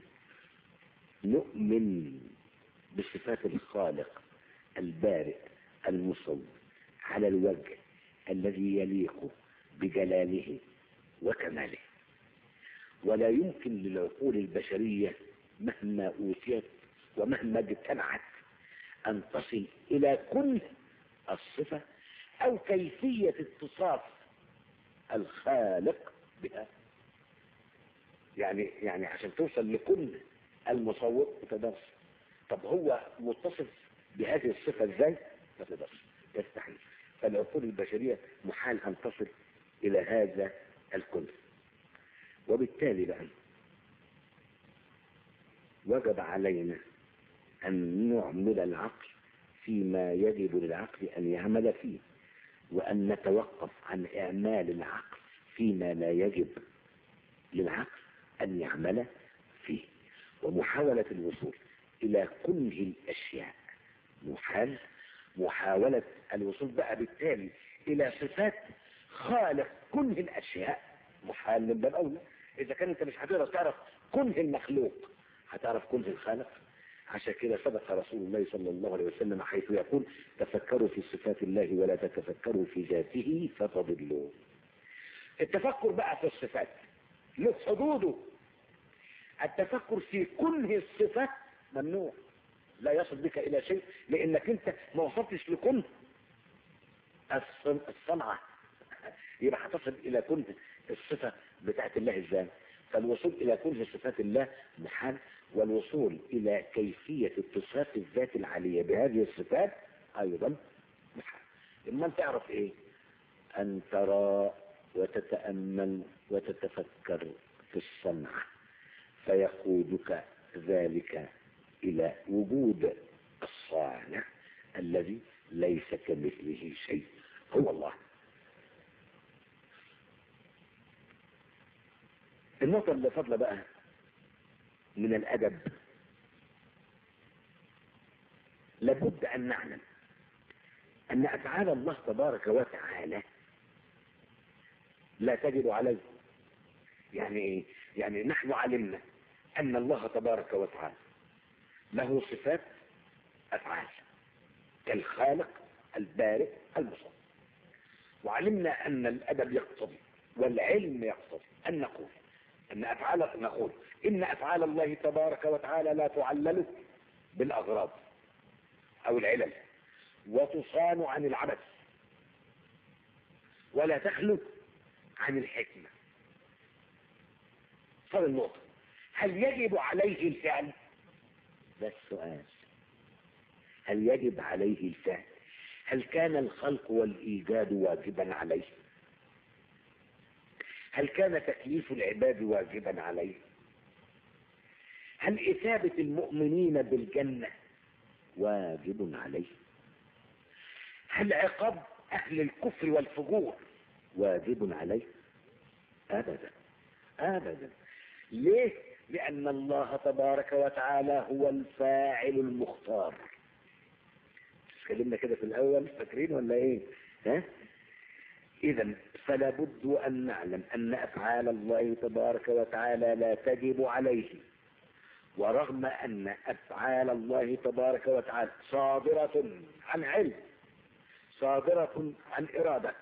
نؤمن بصفات الخالق البارئ المصور على الوجه الذي يليق بجلاله وكماله ولا يمكن للعقول البشرية مهما أوتيت ومهما اجتمعت أن تصل إلى كل الصفة أو كيفية اتصاف الخالق بها يعني يعني عشان توصل لكل المصور تقدرش طب هو متصف بهذه الصفة ازاي ما تقدرش يستحيل فالعقول البشرية محال أن تصل إلى هذا الكل وبالتالي بقى وجب علينا أن نعمل العقل فيما يجب للعقل أن يعمل فيه وأن نتوقف عن إعمال العقل فيما لا يجب للعقل أن يعمل فيه ومحاولة الوصول إلى كنه الأشياء محال محاولة الوصول بقى بالتالي إلى صفات خالق كنه الأشياء محال من باب أولى إذا كان أنت مش هتقدر تعرف كنه المخلوق هتعرف كنه الخالق عشان كده صدق رسول الله صلى الله عليه وسلم حيث يقول تفكروا في صفات الله ولا تتفكروا في ذاته فتضلوا التفكر بقى في الصفات له حدوده التفكر في كل الصفات ممنوع لا يصل بك الى شيء لانك انت ما وصلتش لكل الصنعة يبقى هتصل الى كل الصفة بتاعت الله ازاي فالوصول الى كل صفات الله محال والوصول الى كيفية اتصاف الذات العالية بهذه الصفات ايضا محال اما انت تعرف ايه ان ترى وتتأمل وتتفكر في الصنعة فيقودك ذلك إلى وجود الصانع الذي ليس كمثله شيء هو الله النقطة اللي فضل بقى من الأدب لابد أن نعلم أن أفعال الله تبارك وتعالى لا تجد عليه يعني ايه يعني نحن علمنا ان الله تبارك وتعالى له صفات افعال كالخالق البارئ المصور وعلمنا ان الادب يقتضي والعلم يقتضي ان نقول ان افعال نقول ان افعال الله تبارك وتعالى لا تعلل بالاغراض او العلل وتصان عن العبث ولا تخلو عن الحكمة صار النقطة هل يجب عليه الفعل ده السؤال هل يجب عليه الفعل هل كان الخلق والإيجاد واجبا عليه هل كان تكليف العباد واجبا عليه هل إثابة المؤمنين بالجنة واجب عليه هل عقاب أهل الكفر والفجور واجب عليه أبدا أبدا ليه لأن الله تبارك وتعالى هو الفاعل المختار اتكلمنا كده في الأول فاكرين ولا إيه ها إذا فلا بد أن نعلم أن أفعال الله تبارك وتعالى لا تجب عليه ورغم أن أفعال الله تبارك وتعالى صادرة عن علم صادرة عن إرادة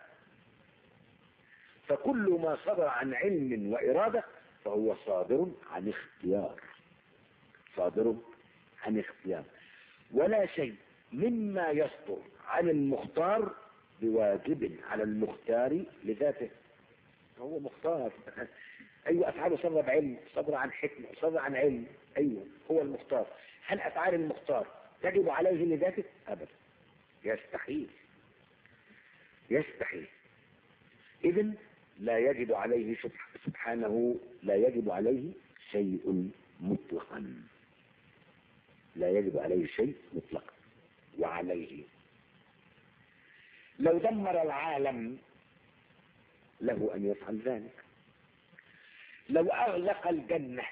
فكل ما صدر عن علم وإرادة فهو صادر عن اختيار صادر عن اختيار ولا شيء مما يصدر عن المختار بواجب على المختار لذاته هو مختار أيوة أفعاله صدر بعلم صدر عن حكمة صدر عن علم أيوة هو المختار هل أفعال المختار تجب عليه لذاته أبدا يستحيل يستحيل إذن لا يجب عليه سبحانه لا يجب عليه شيء مطلقا لا يجب عليه شيء مطلقا وعليه لو دمر العالم له أن يفعل ذلك لو أغلق الجنة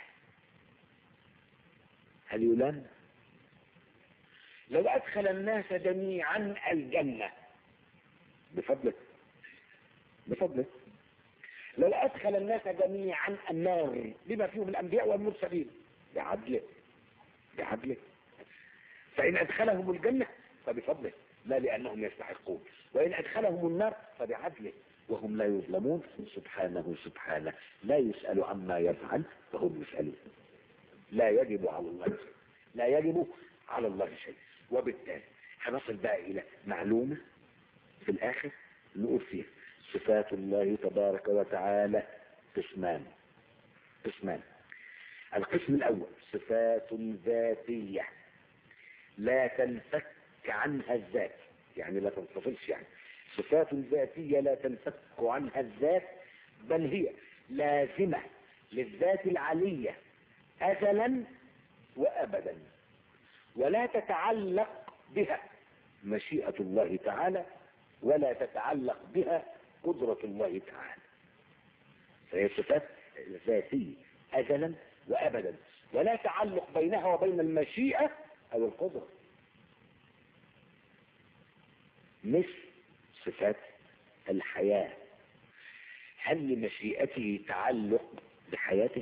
هل يلام لو أدخل الناس جميعا الجنة بفضله بفضله لو أدخل الناس جميعا النار بما فيهم الأنبياء والمرسلين بعدله بعدله فإن أدخلهم الجنة فبفضله لا لأنهم يستحقون وإن أدخلهم النار فبعدله وهم لا يظلمون سبحانه سبحانه لا يسأل عما يفعل فهم يسألون لا يجب على الله شيء لا يجب على الله شيء وبالتالي هنصل بقى إلى معلومة في الآخر نقول فيها صفات الله تبارك وتعالى قسمان قسمان القسم الأول صفات ذاتية لا تنفك عنها الذات يعني لا تنفصلش يعني صفات ذاتية لا تنفك عنها الذات بل هي لازمة للذات العلية أزلا وأبدا ولا تتعلق بها مشيئة الله تعالى ولا تتعلق بها قدرة الله تعالى فهي صفات ذاتية أزلا وأبدا ولا تعلق بينها وبين المشيئة أو القدرة مثل صفات الحياة هل لمشيئته تعلق بحياته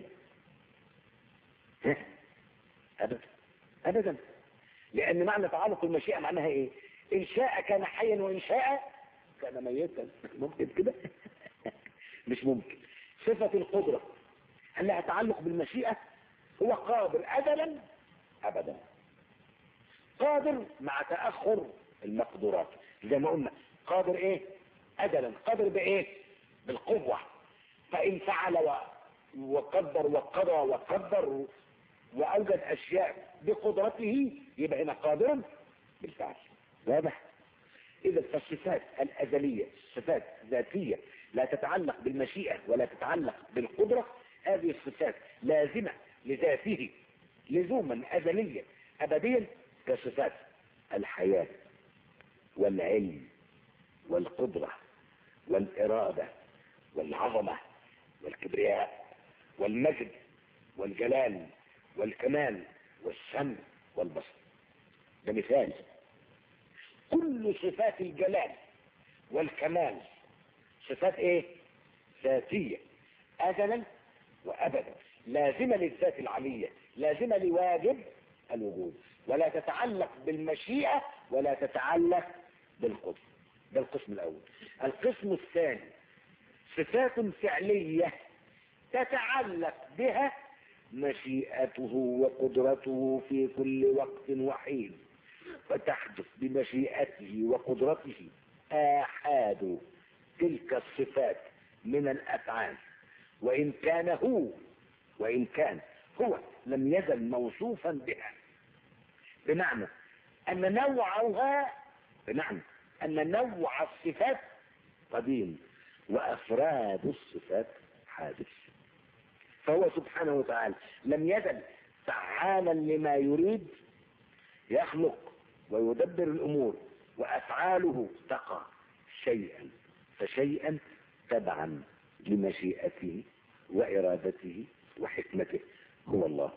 ها؟ أبدا أبدا لأن معنى تعلق المشيئة معناها إيه إن شاء كان حيا وإن شاء كان ميتا ممكن كده مش ممكن صفة القدرة هل لها تعلق بالمشيئة هو قادر أزلا أبدا قادر مع تأخر المقدورات زي ما قلنا قادر ايه أزلا قادر بايه بالقوة فإن فعل و... وقدر وقضى وقدر وأوجد أشياء بقدرته يبقى هنا قادر بالفعل واضح إذا فالصفات الأزلية صفات ذاتية لا تتعلق بالمشيئة ولا تتعلق بالقدرة هذه الصفات لازمة لذاته لزوما أزليا أبديا كصفات الحياة والعلم والقدرة والإرادة والعظمة والكبرياء والمجد والجلال والكمال والسمع والبصر ده مثال كل صفات الجلال والكمال صفات ايه ذاتية ازلا وابدا لازمة للذات العلية لازمة لواجب الوجود ولا تتعلق بالمشيئة ولا تتعلق بالقدر ده القسم الاول القسم الثاني صفات فعلية تتعلق بها مشيئته وقدرته في كل وقت وحين فتحدث بمشيئته وقدرته آحاد تلك الصفات من الأفعال وإن كان هو وإن كان هو لم يزل موصوفا بها بمعنى أن نوعها بمعنى أن نوع الصفات قديم وأفراد الصفات حادث فهو سبحانه وتعالى لم يزل فعالا لما يريد يخلق ويدبر الأمور وأفعاله تقع شيئا فشيئا تبعا لمشيئته وإرادته وحكمته هو الله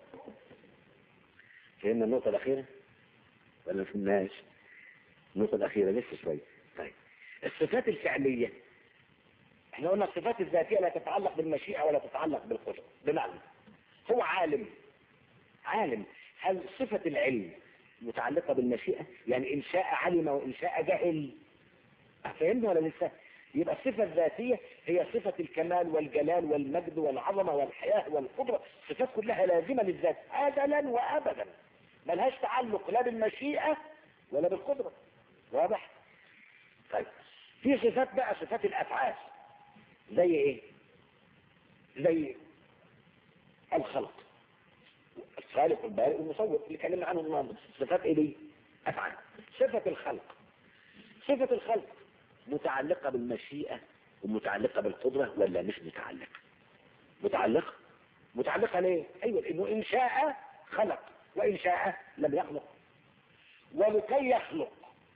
فهمنا النقطة الأخيرة ولا ما فهمناش النقطة الأخيرة لسه شوية طيب الصفات الفعلية احنا قلنا الصفات الذاتية لا تتعلق بالمشيئة ولا تتعلق بالقدرة بمعنى هو عالم عالم هل صفة العلم متعلقة بالمشيئة يعني إن شاء علم وإن شاء جهل فهمنا ولا لسه يبقى الصفة الذاتية هي صفة الكمال والجلال والمجد والعظمة والحياة والقدرة صفات كلها لازمة للذات أزلا وأبدا ملهاش تعلق لا بالمشيئة ولا بالقدرة واضح طيب في صفات بقى صفات الأفعال زي ايه زي الخلق الخالق البارئ المصور اللي اتكلمنا عنه النهارده صفات ايه دي افعال صفه الخلق صفه الخلق متعلقه بالمشيئه ومتعلقه بالقدره ولا مش متعلقه متعلقه متعلقه ليه ايوه لانه ان شاء خلق وان شاء لم يخلق ولكي يخلق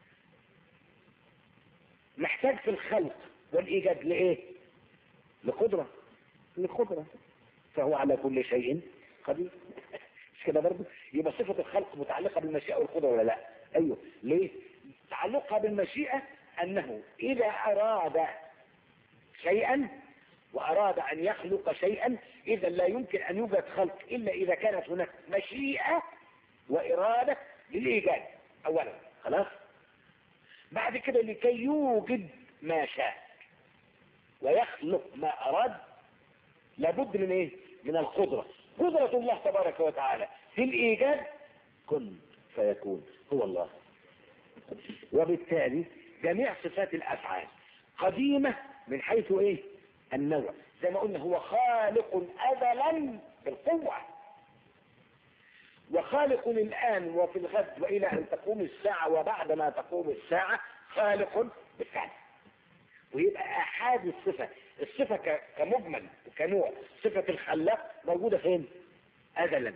محتاج في الخلق والايجاد لايه لقدرة لقدرة فهو على كل شيء قدير مش كده برضه يبقى صفة الخلق متعلقة بالمشيئة والقدرة ولا لا ايوه ليه تعلقها بالمشيئة انه اذا اراد شيئا واراد ان يخلق شيئا اذا لا يمكن ان يوجد خلق الا اذا كانت هناك مشيئة وارادة للايجاد اولا خلاص بعد كده لكي يوجد ما شاء ويخلق ما أراد لابد من إيه؟ من القدرة قدرة الله تبارك وتعالى في الإيجاد كن فيكون هو الله وبالتالي جميع صفات الأفعال قديمة من حيث إيه؟ النوع زي ما قلنا هو خالق أزلا بالقوة وخالق الآن وفي الغد وإلى أن تقوم الساعة وبعد ما تقوم الساعة خالق بالفعل ويبقى أحد الصفة الصفة ك- كمجمل كنوع صفة الخلاق موجودة فين؟ أزلا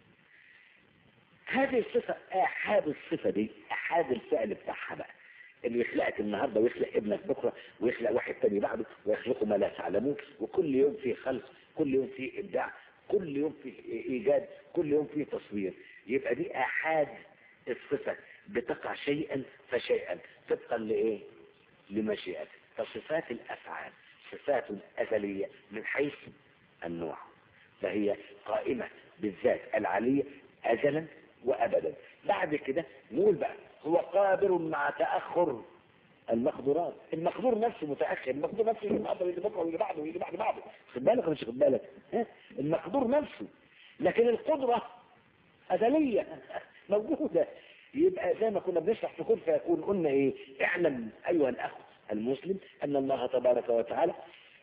هذه الصفة أحد الصفة دي أحد الفعل بتاعها بقى اللي يخلقك النهاردة ويخلق ابنك بكرة ويخلق واحد تاني بعده ويخلقه ما لا تعلمون وكل يوم في خلق كل يوم في إبداع كل يوم في إيجاد كل يوم في تصوير يبقى دي أحد الصفة بتقع شيئا فشيئا طبقا لإيه؟ لمشيئته فصفات الأفعال صفات أزلية من حيث النوع فهي قائمة بالذات العالية أزلا وأبدا بعد كده نقول بقى هو قادر مع تأخر المقدورات المقدور نفسه متأخر المقدور نفسه اللي قدر اللي بكره واللي بعده واللي بعد بعده خد بالك ولا مش خد بالك ها؟ المقدور نفسه لكن القدرة أزلية موجودة يبقى زي ما كنا بنشرح في كل فيكون قلنا ايه اعلم ايها الاخ المسلم ان الله تبارك وتعالى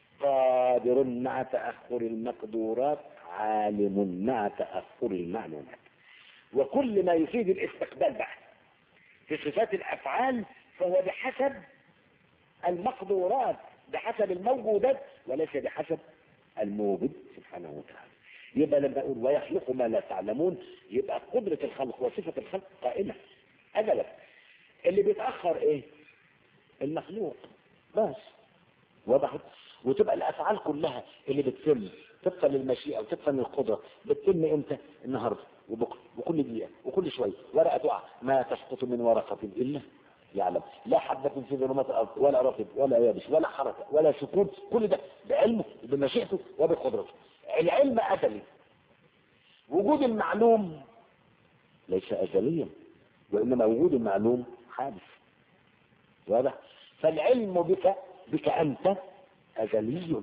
قادر مع تأخر المقدورات عالم مع تأخر المعلومات وكل ما يفيد الاستقبال بقى في صفات الافعال فهو بحسب المقدورات بحسب الموجودات وليس بحسب الموجود سبحانه وتعالى يبقى لما اقول ويخلق ما لا تعلمون يبقى قدرة الخلق وصفة الخلق قائمة أجلا اللي بيتأخر ايه المخلوق بس وضحت وتبقى الافعال كلها اللي بتتم طبقا للمشيئه وطبقا للقدره بتتم امتى النهارده وبكره وكل دقيقه وكل شويه ورقه تقع ما تسقط من ورقه الا يعلم لا حبة في ظلمات الأرض ولا رطب ولا يابس ولا حركة ولا سكون كل ده بعلمه بمشيئته وبقدرته العلم أزلي وجود المعلوم ليس أزليا وإنما وجود المعلوم حادث واضح فالعلم بك بك أنت أزلي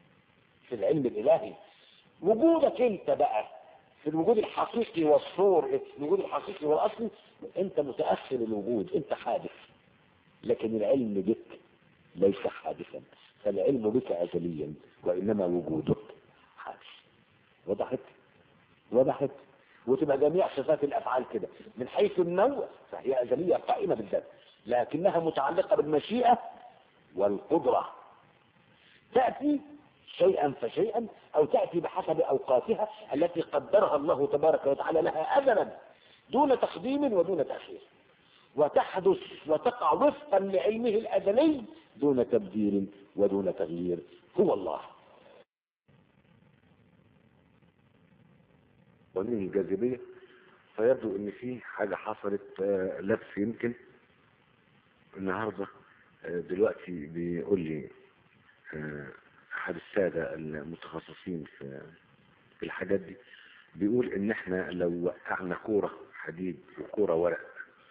في العلم الإلهي وجودك أنت بقى في الوجود الحقيقي والصور الوجود الحقيقي والأصلي أنت متأخر الوجود أنت حادث لكن العلم بك ليس حادثا فالعلم بك أزليا وإنما وجودك حادث وضحت وضحت وتبقى جميع صفات الأفعال كده من حيث النوع فهي أزلية قائمة بالذات لكنها متعلقة بالمشيئة والقدرة تأتي شيئا فشيئا أو تأتي بحسب أوقاتها التي قدرها الله تبارك وتعالى لها أزلا دون تقديم ودون تأخير وتحدث وتقع وفقا لعلمه الأزلي دون تبديل ودون تغيير هو الله قوانين الجاذبية فيبدو ان في حاجة حصلت آه، لبس يمكن النهاردة آه، دلوقتي بيقول لي آه، احد السادة المتخصصين في في الحاجات دي بيقول ان احنا لو وقعنا كورة حديد وكورة ورق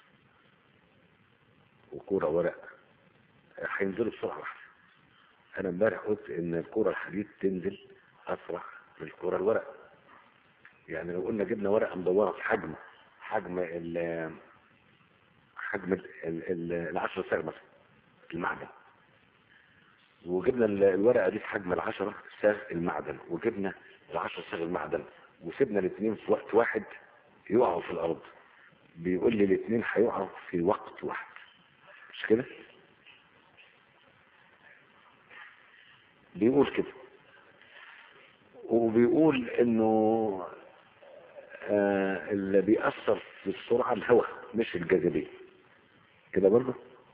وكورة ورق آه، هينزلوا بسرعة واحدة انا امبارح قلت ان الكورة الحديد تنزل اسرع من الكورة الورق يعني لو قلنا جبنا ورقة مدورة في حجم حجم ال حجم ال- ال- العشرة صاغ مثلا المعدن وجبنا ال- الورقة دي في حجم العشرة صاغ المعدن وجبنا العشرة صاغ المعدن وسيبنا الاثنين في وقت واحد يقعوا في الأرض بيقول لي الاثنين هيقعوا في وقت واحد مش كده؟ بيقول كده وبيقول انه آه اللي بيأثر في السرعة الهواء مش الجاذبية كده برضه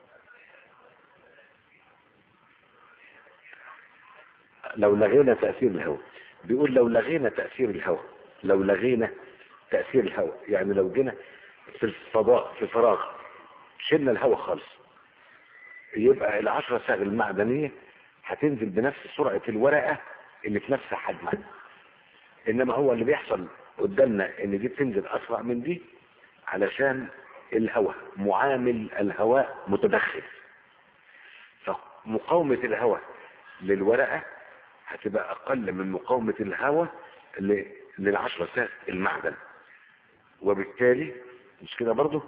لو لغينا تأثير الهواء بيقول لو لغينا تأثير الهواء لو لغينا تأثير الهواء يعني لو جينا في الفضاء في فراغ شلنا الهواء خالص يبقى العشرة صاغ المعدنية هتنزل بنفس سرعة الورقة اللي في نفس حجمها انما هو اللي بيحصل قدامنا ان دي بتنزل اسرع من دي علشان الهواء معامل الهواء متدخل فمقاومة الهواء للورقة هتبقى أقل من مقاومة الهواء ل- للعشرة ساعات المعدن وبالتالي مش كده برضه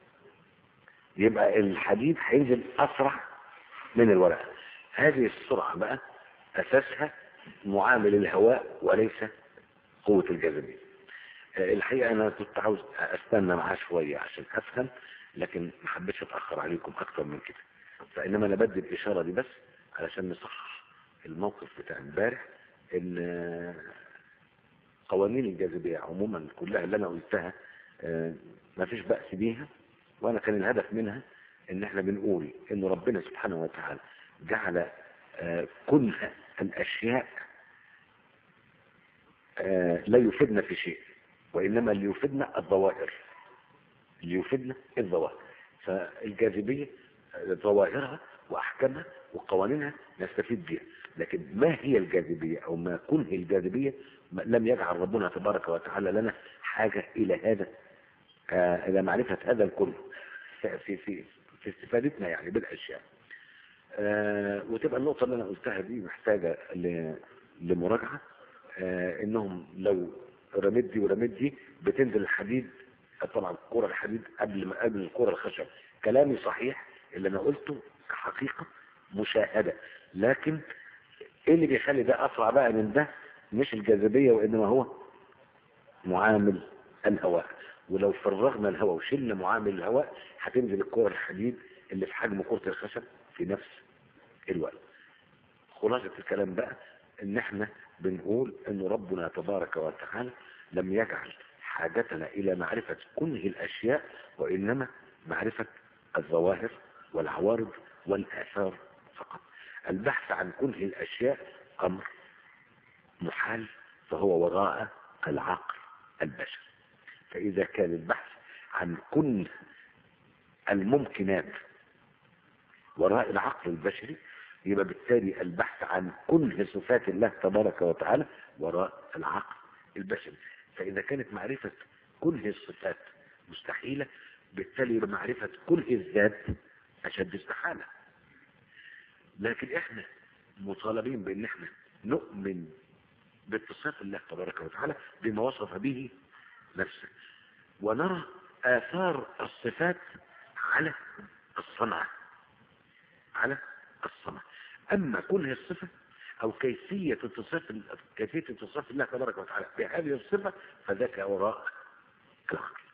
يبقى الحديد هينزل أسرع من الورقة هذه السرعة بقى أساسها معامل الهواء وليس قوة الجاذبية آه، الحقيقة أنا كنت عاوز أستنى معاه شوية عشان أفهم لكن ما حبيتش أتأخر عليكم أكتر من كده فإنما أنا بدي الإشارة دي بس علشان نصحح الموقف بتاع امبارح إن آه، قوانين الجاذبية عموما كلها اللي أنا قلتها آه، ما فيش بأس بيها وأنا كان الهدف منها إن إحنا بنقول إن ربنا سبحانه وتعالى جعل آه، كنه الأشياء آه، لا يفيدنا في شيء وإنما اللي يفيدنا الظواهر اللي يفيدنا الظواهر فالجاذبية آه، ظواهرها وأحكامها وقوانينها نستفيد بها لكن ما هي الجاذبية أو ما كنه الجاذبية ما- لم يجعل ربنا تبارك وتعالى لنا حاجة إلى هذا آه، إلى معرفة هذا الكل في في في, في استفادتنا يعني بالأشياء آه، وتبقى النقطة اللي أنا قلتها دي محتاجة ل- لمراجعة آه، إنهم لو رميت دي ورميت دي بتنزل الحديد طبعا كرة الحديد قبل ما قبل الكرة الخشب كلامي صحيح اللي أنا قلته حقيقة مشاهدة لكن إيه اللي بيخلي ده أسرع بقى من ده مش الجاذبية وإنما هو معامل الهواء ولو فرغنا الهواء وشلنا معامل الهواء هتنزل الكرة الحديد اللي في حجم كرة الخشب في نفس الوقت خلاصة الكلام بقى ان احنا بنقول ان ربنا تبارك وتعالى لم يجعل حاجتنا الى معرفة كنه الاشياء وانما معرفة الظواهر والعوارض والاثار فقط البحث عن كنه الاشياء امر محال فهو وراء العقل البشري فاذا كان البحث عن كنه الممكنات وراء العقل البشري يبقى بالتالي البحث عن كنه صفات الله تبارك وتعالى وراء العقل البشري فإذا كانت معرفة كنه الصفات مستحيلة بالتالي يبقى معرفة كنه الذات أشد استحالة لكن احنا مطالبين بان احنا نؤمن باتصاف الله تبارك وتعالى بما وصف به نفسه ونرى آثار الصفات على الصنعة على الصنعة أما كنه الصفة أو كيفية اتصاف كيفية اتصاف الله تبارك وتعالى بهذه الصفة فذاك وراء العقل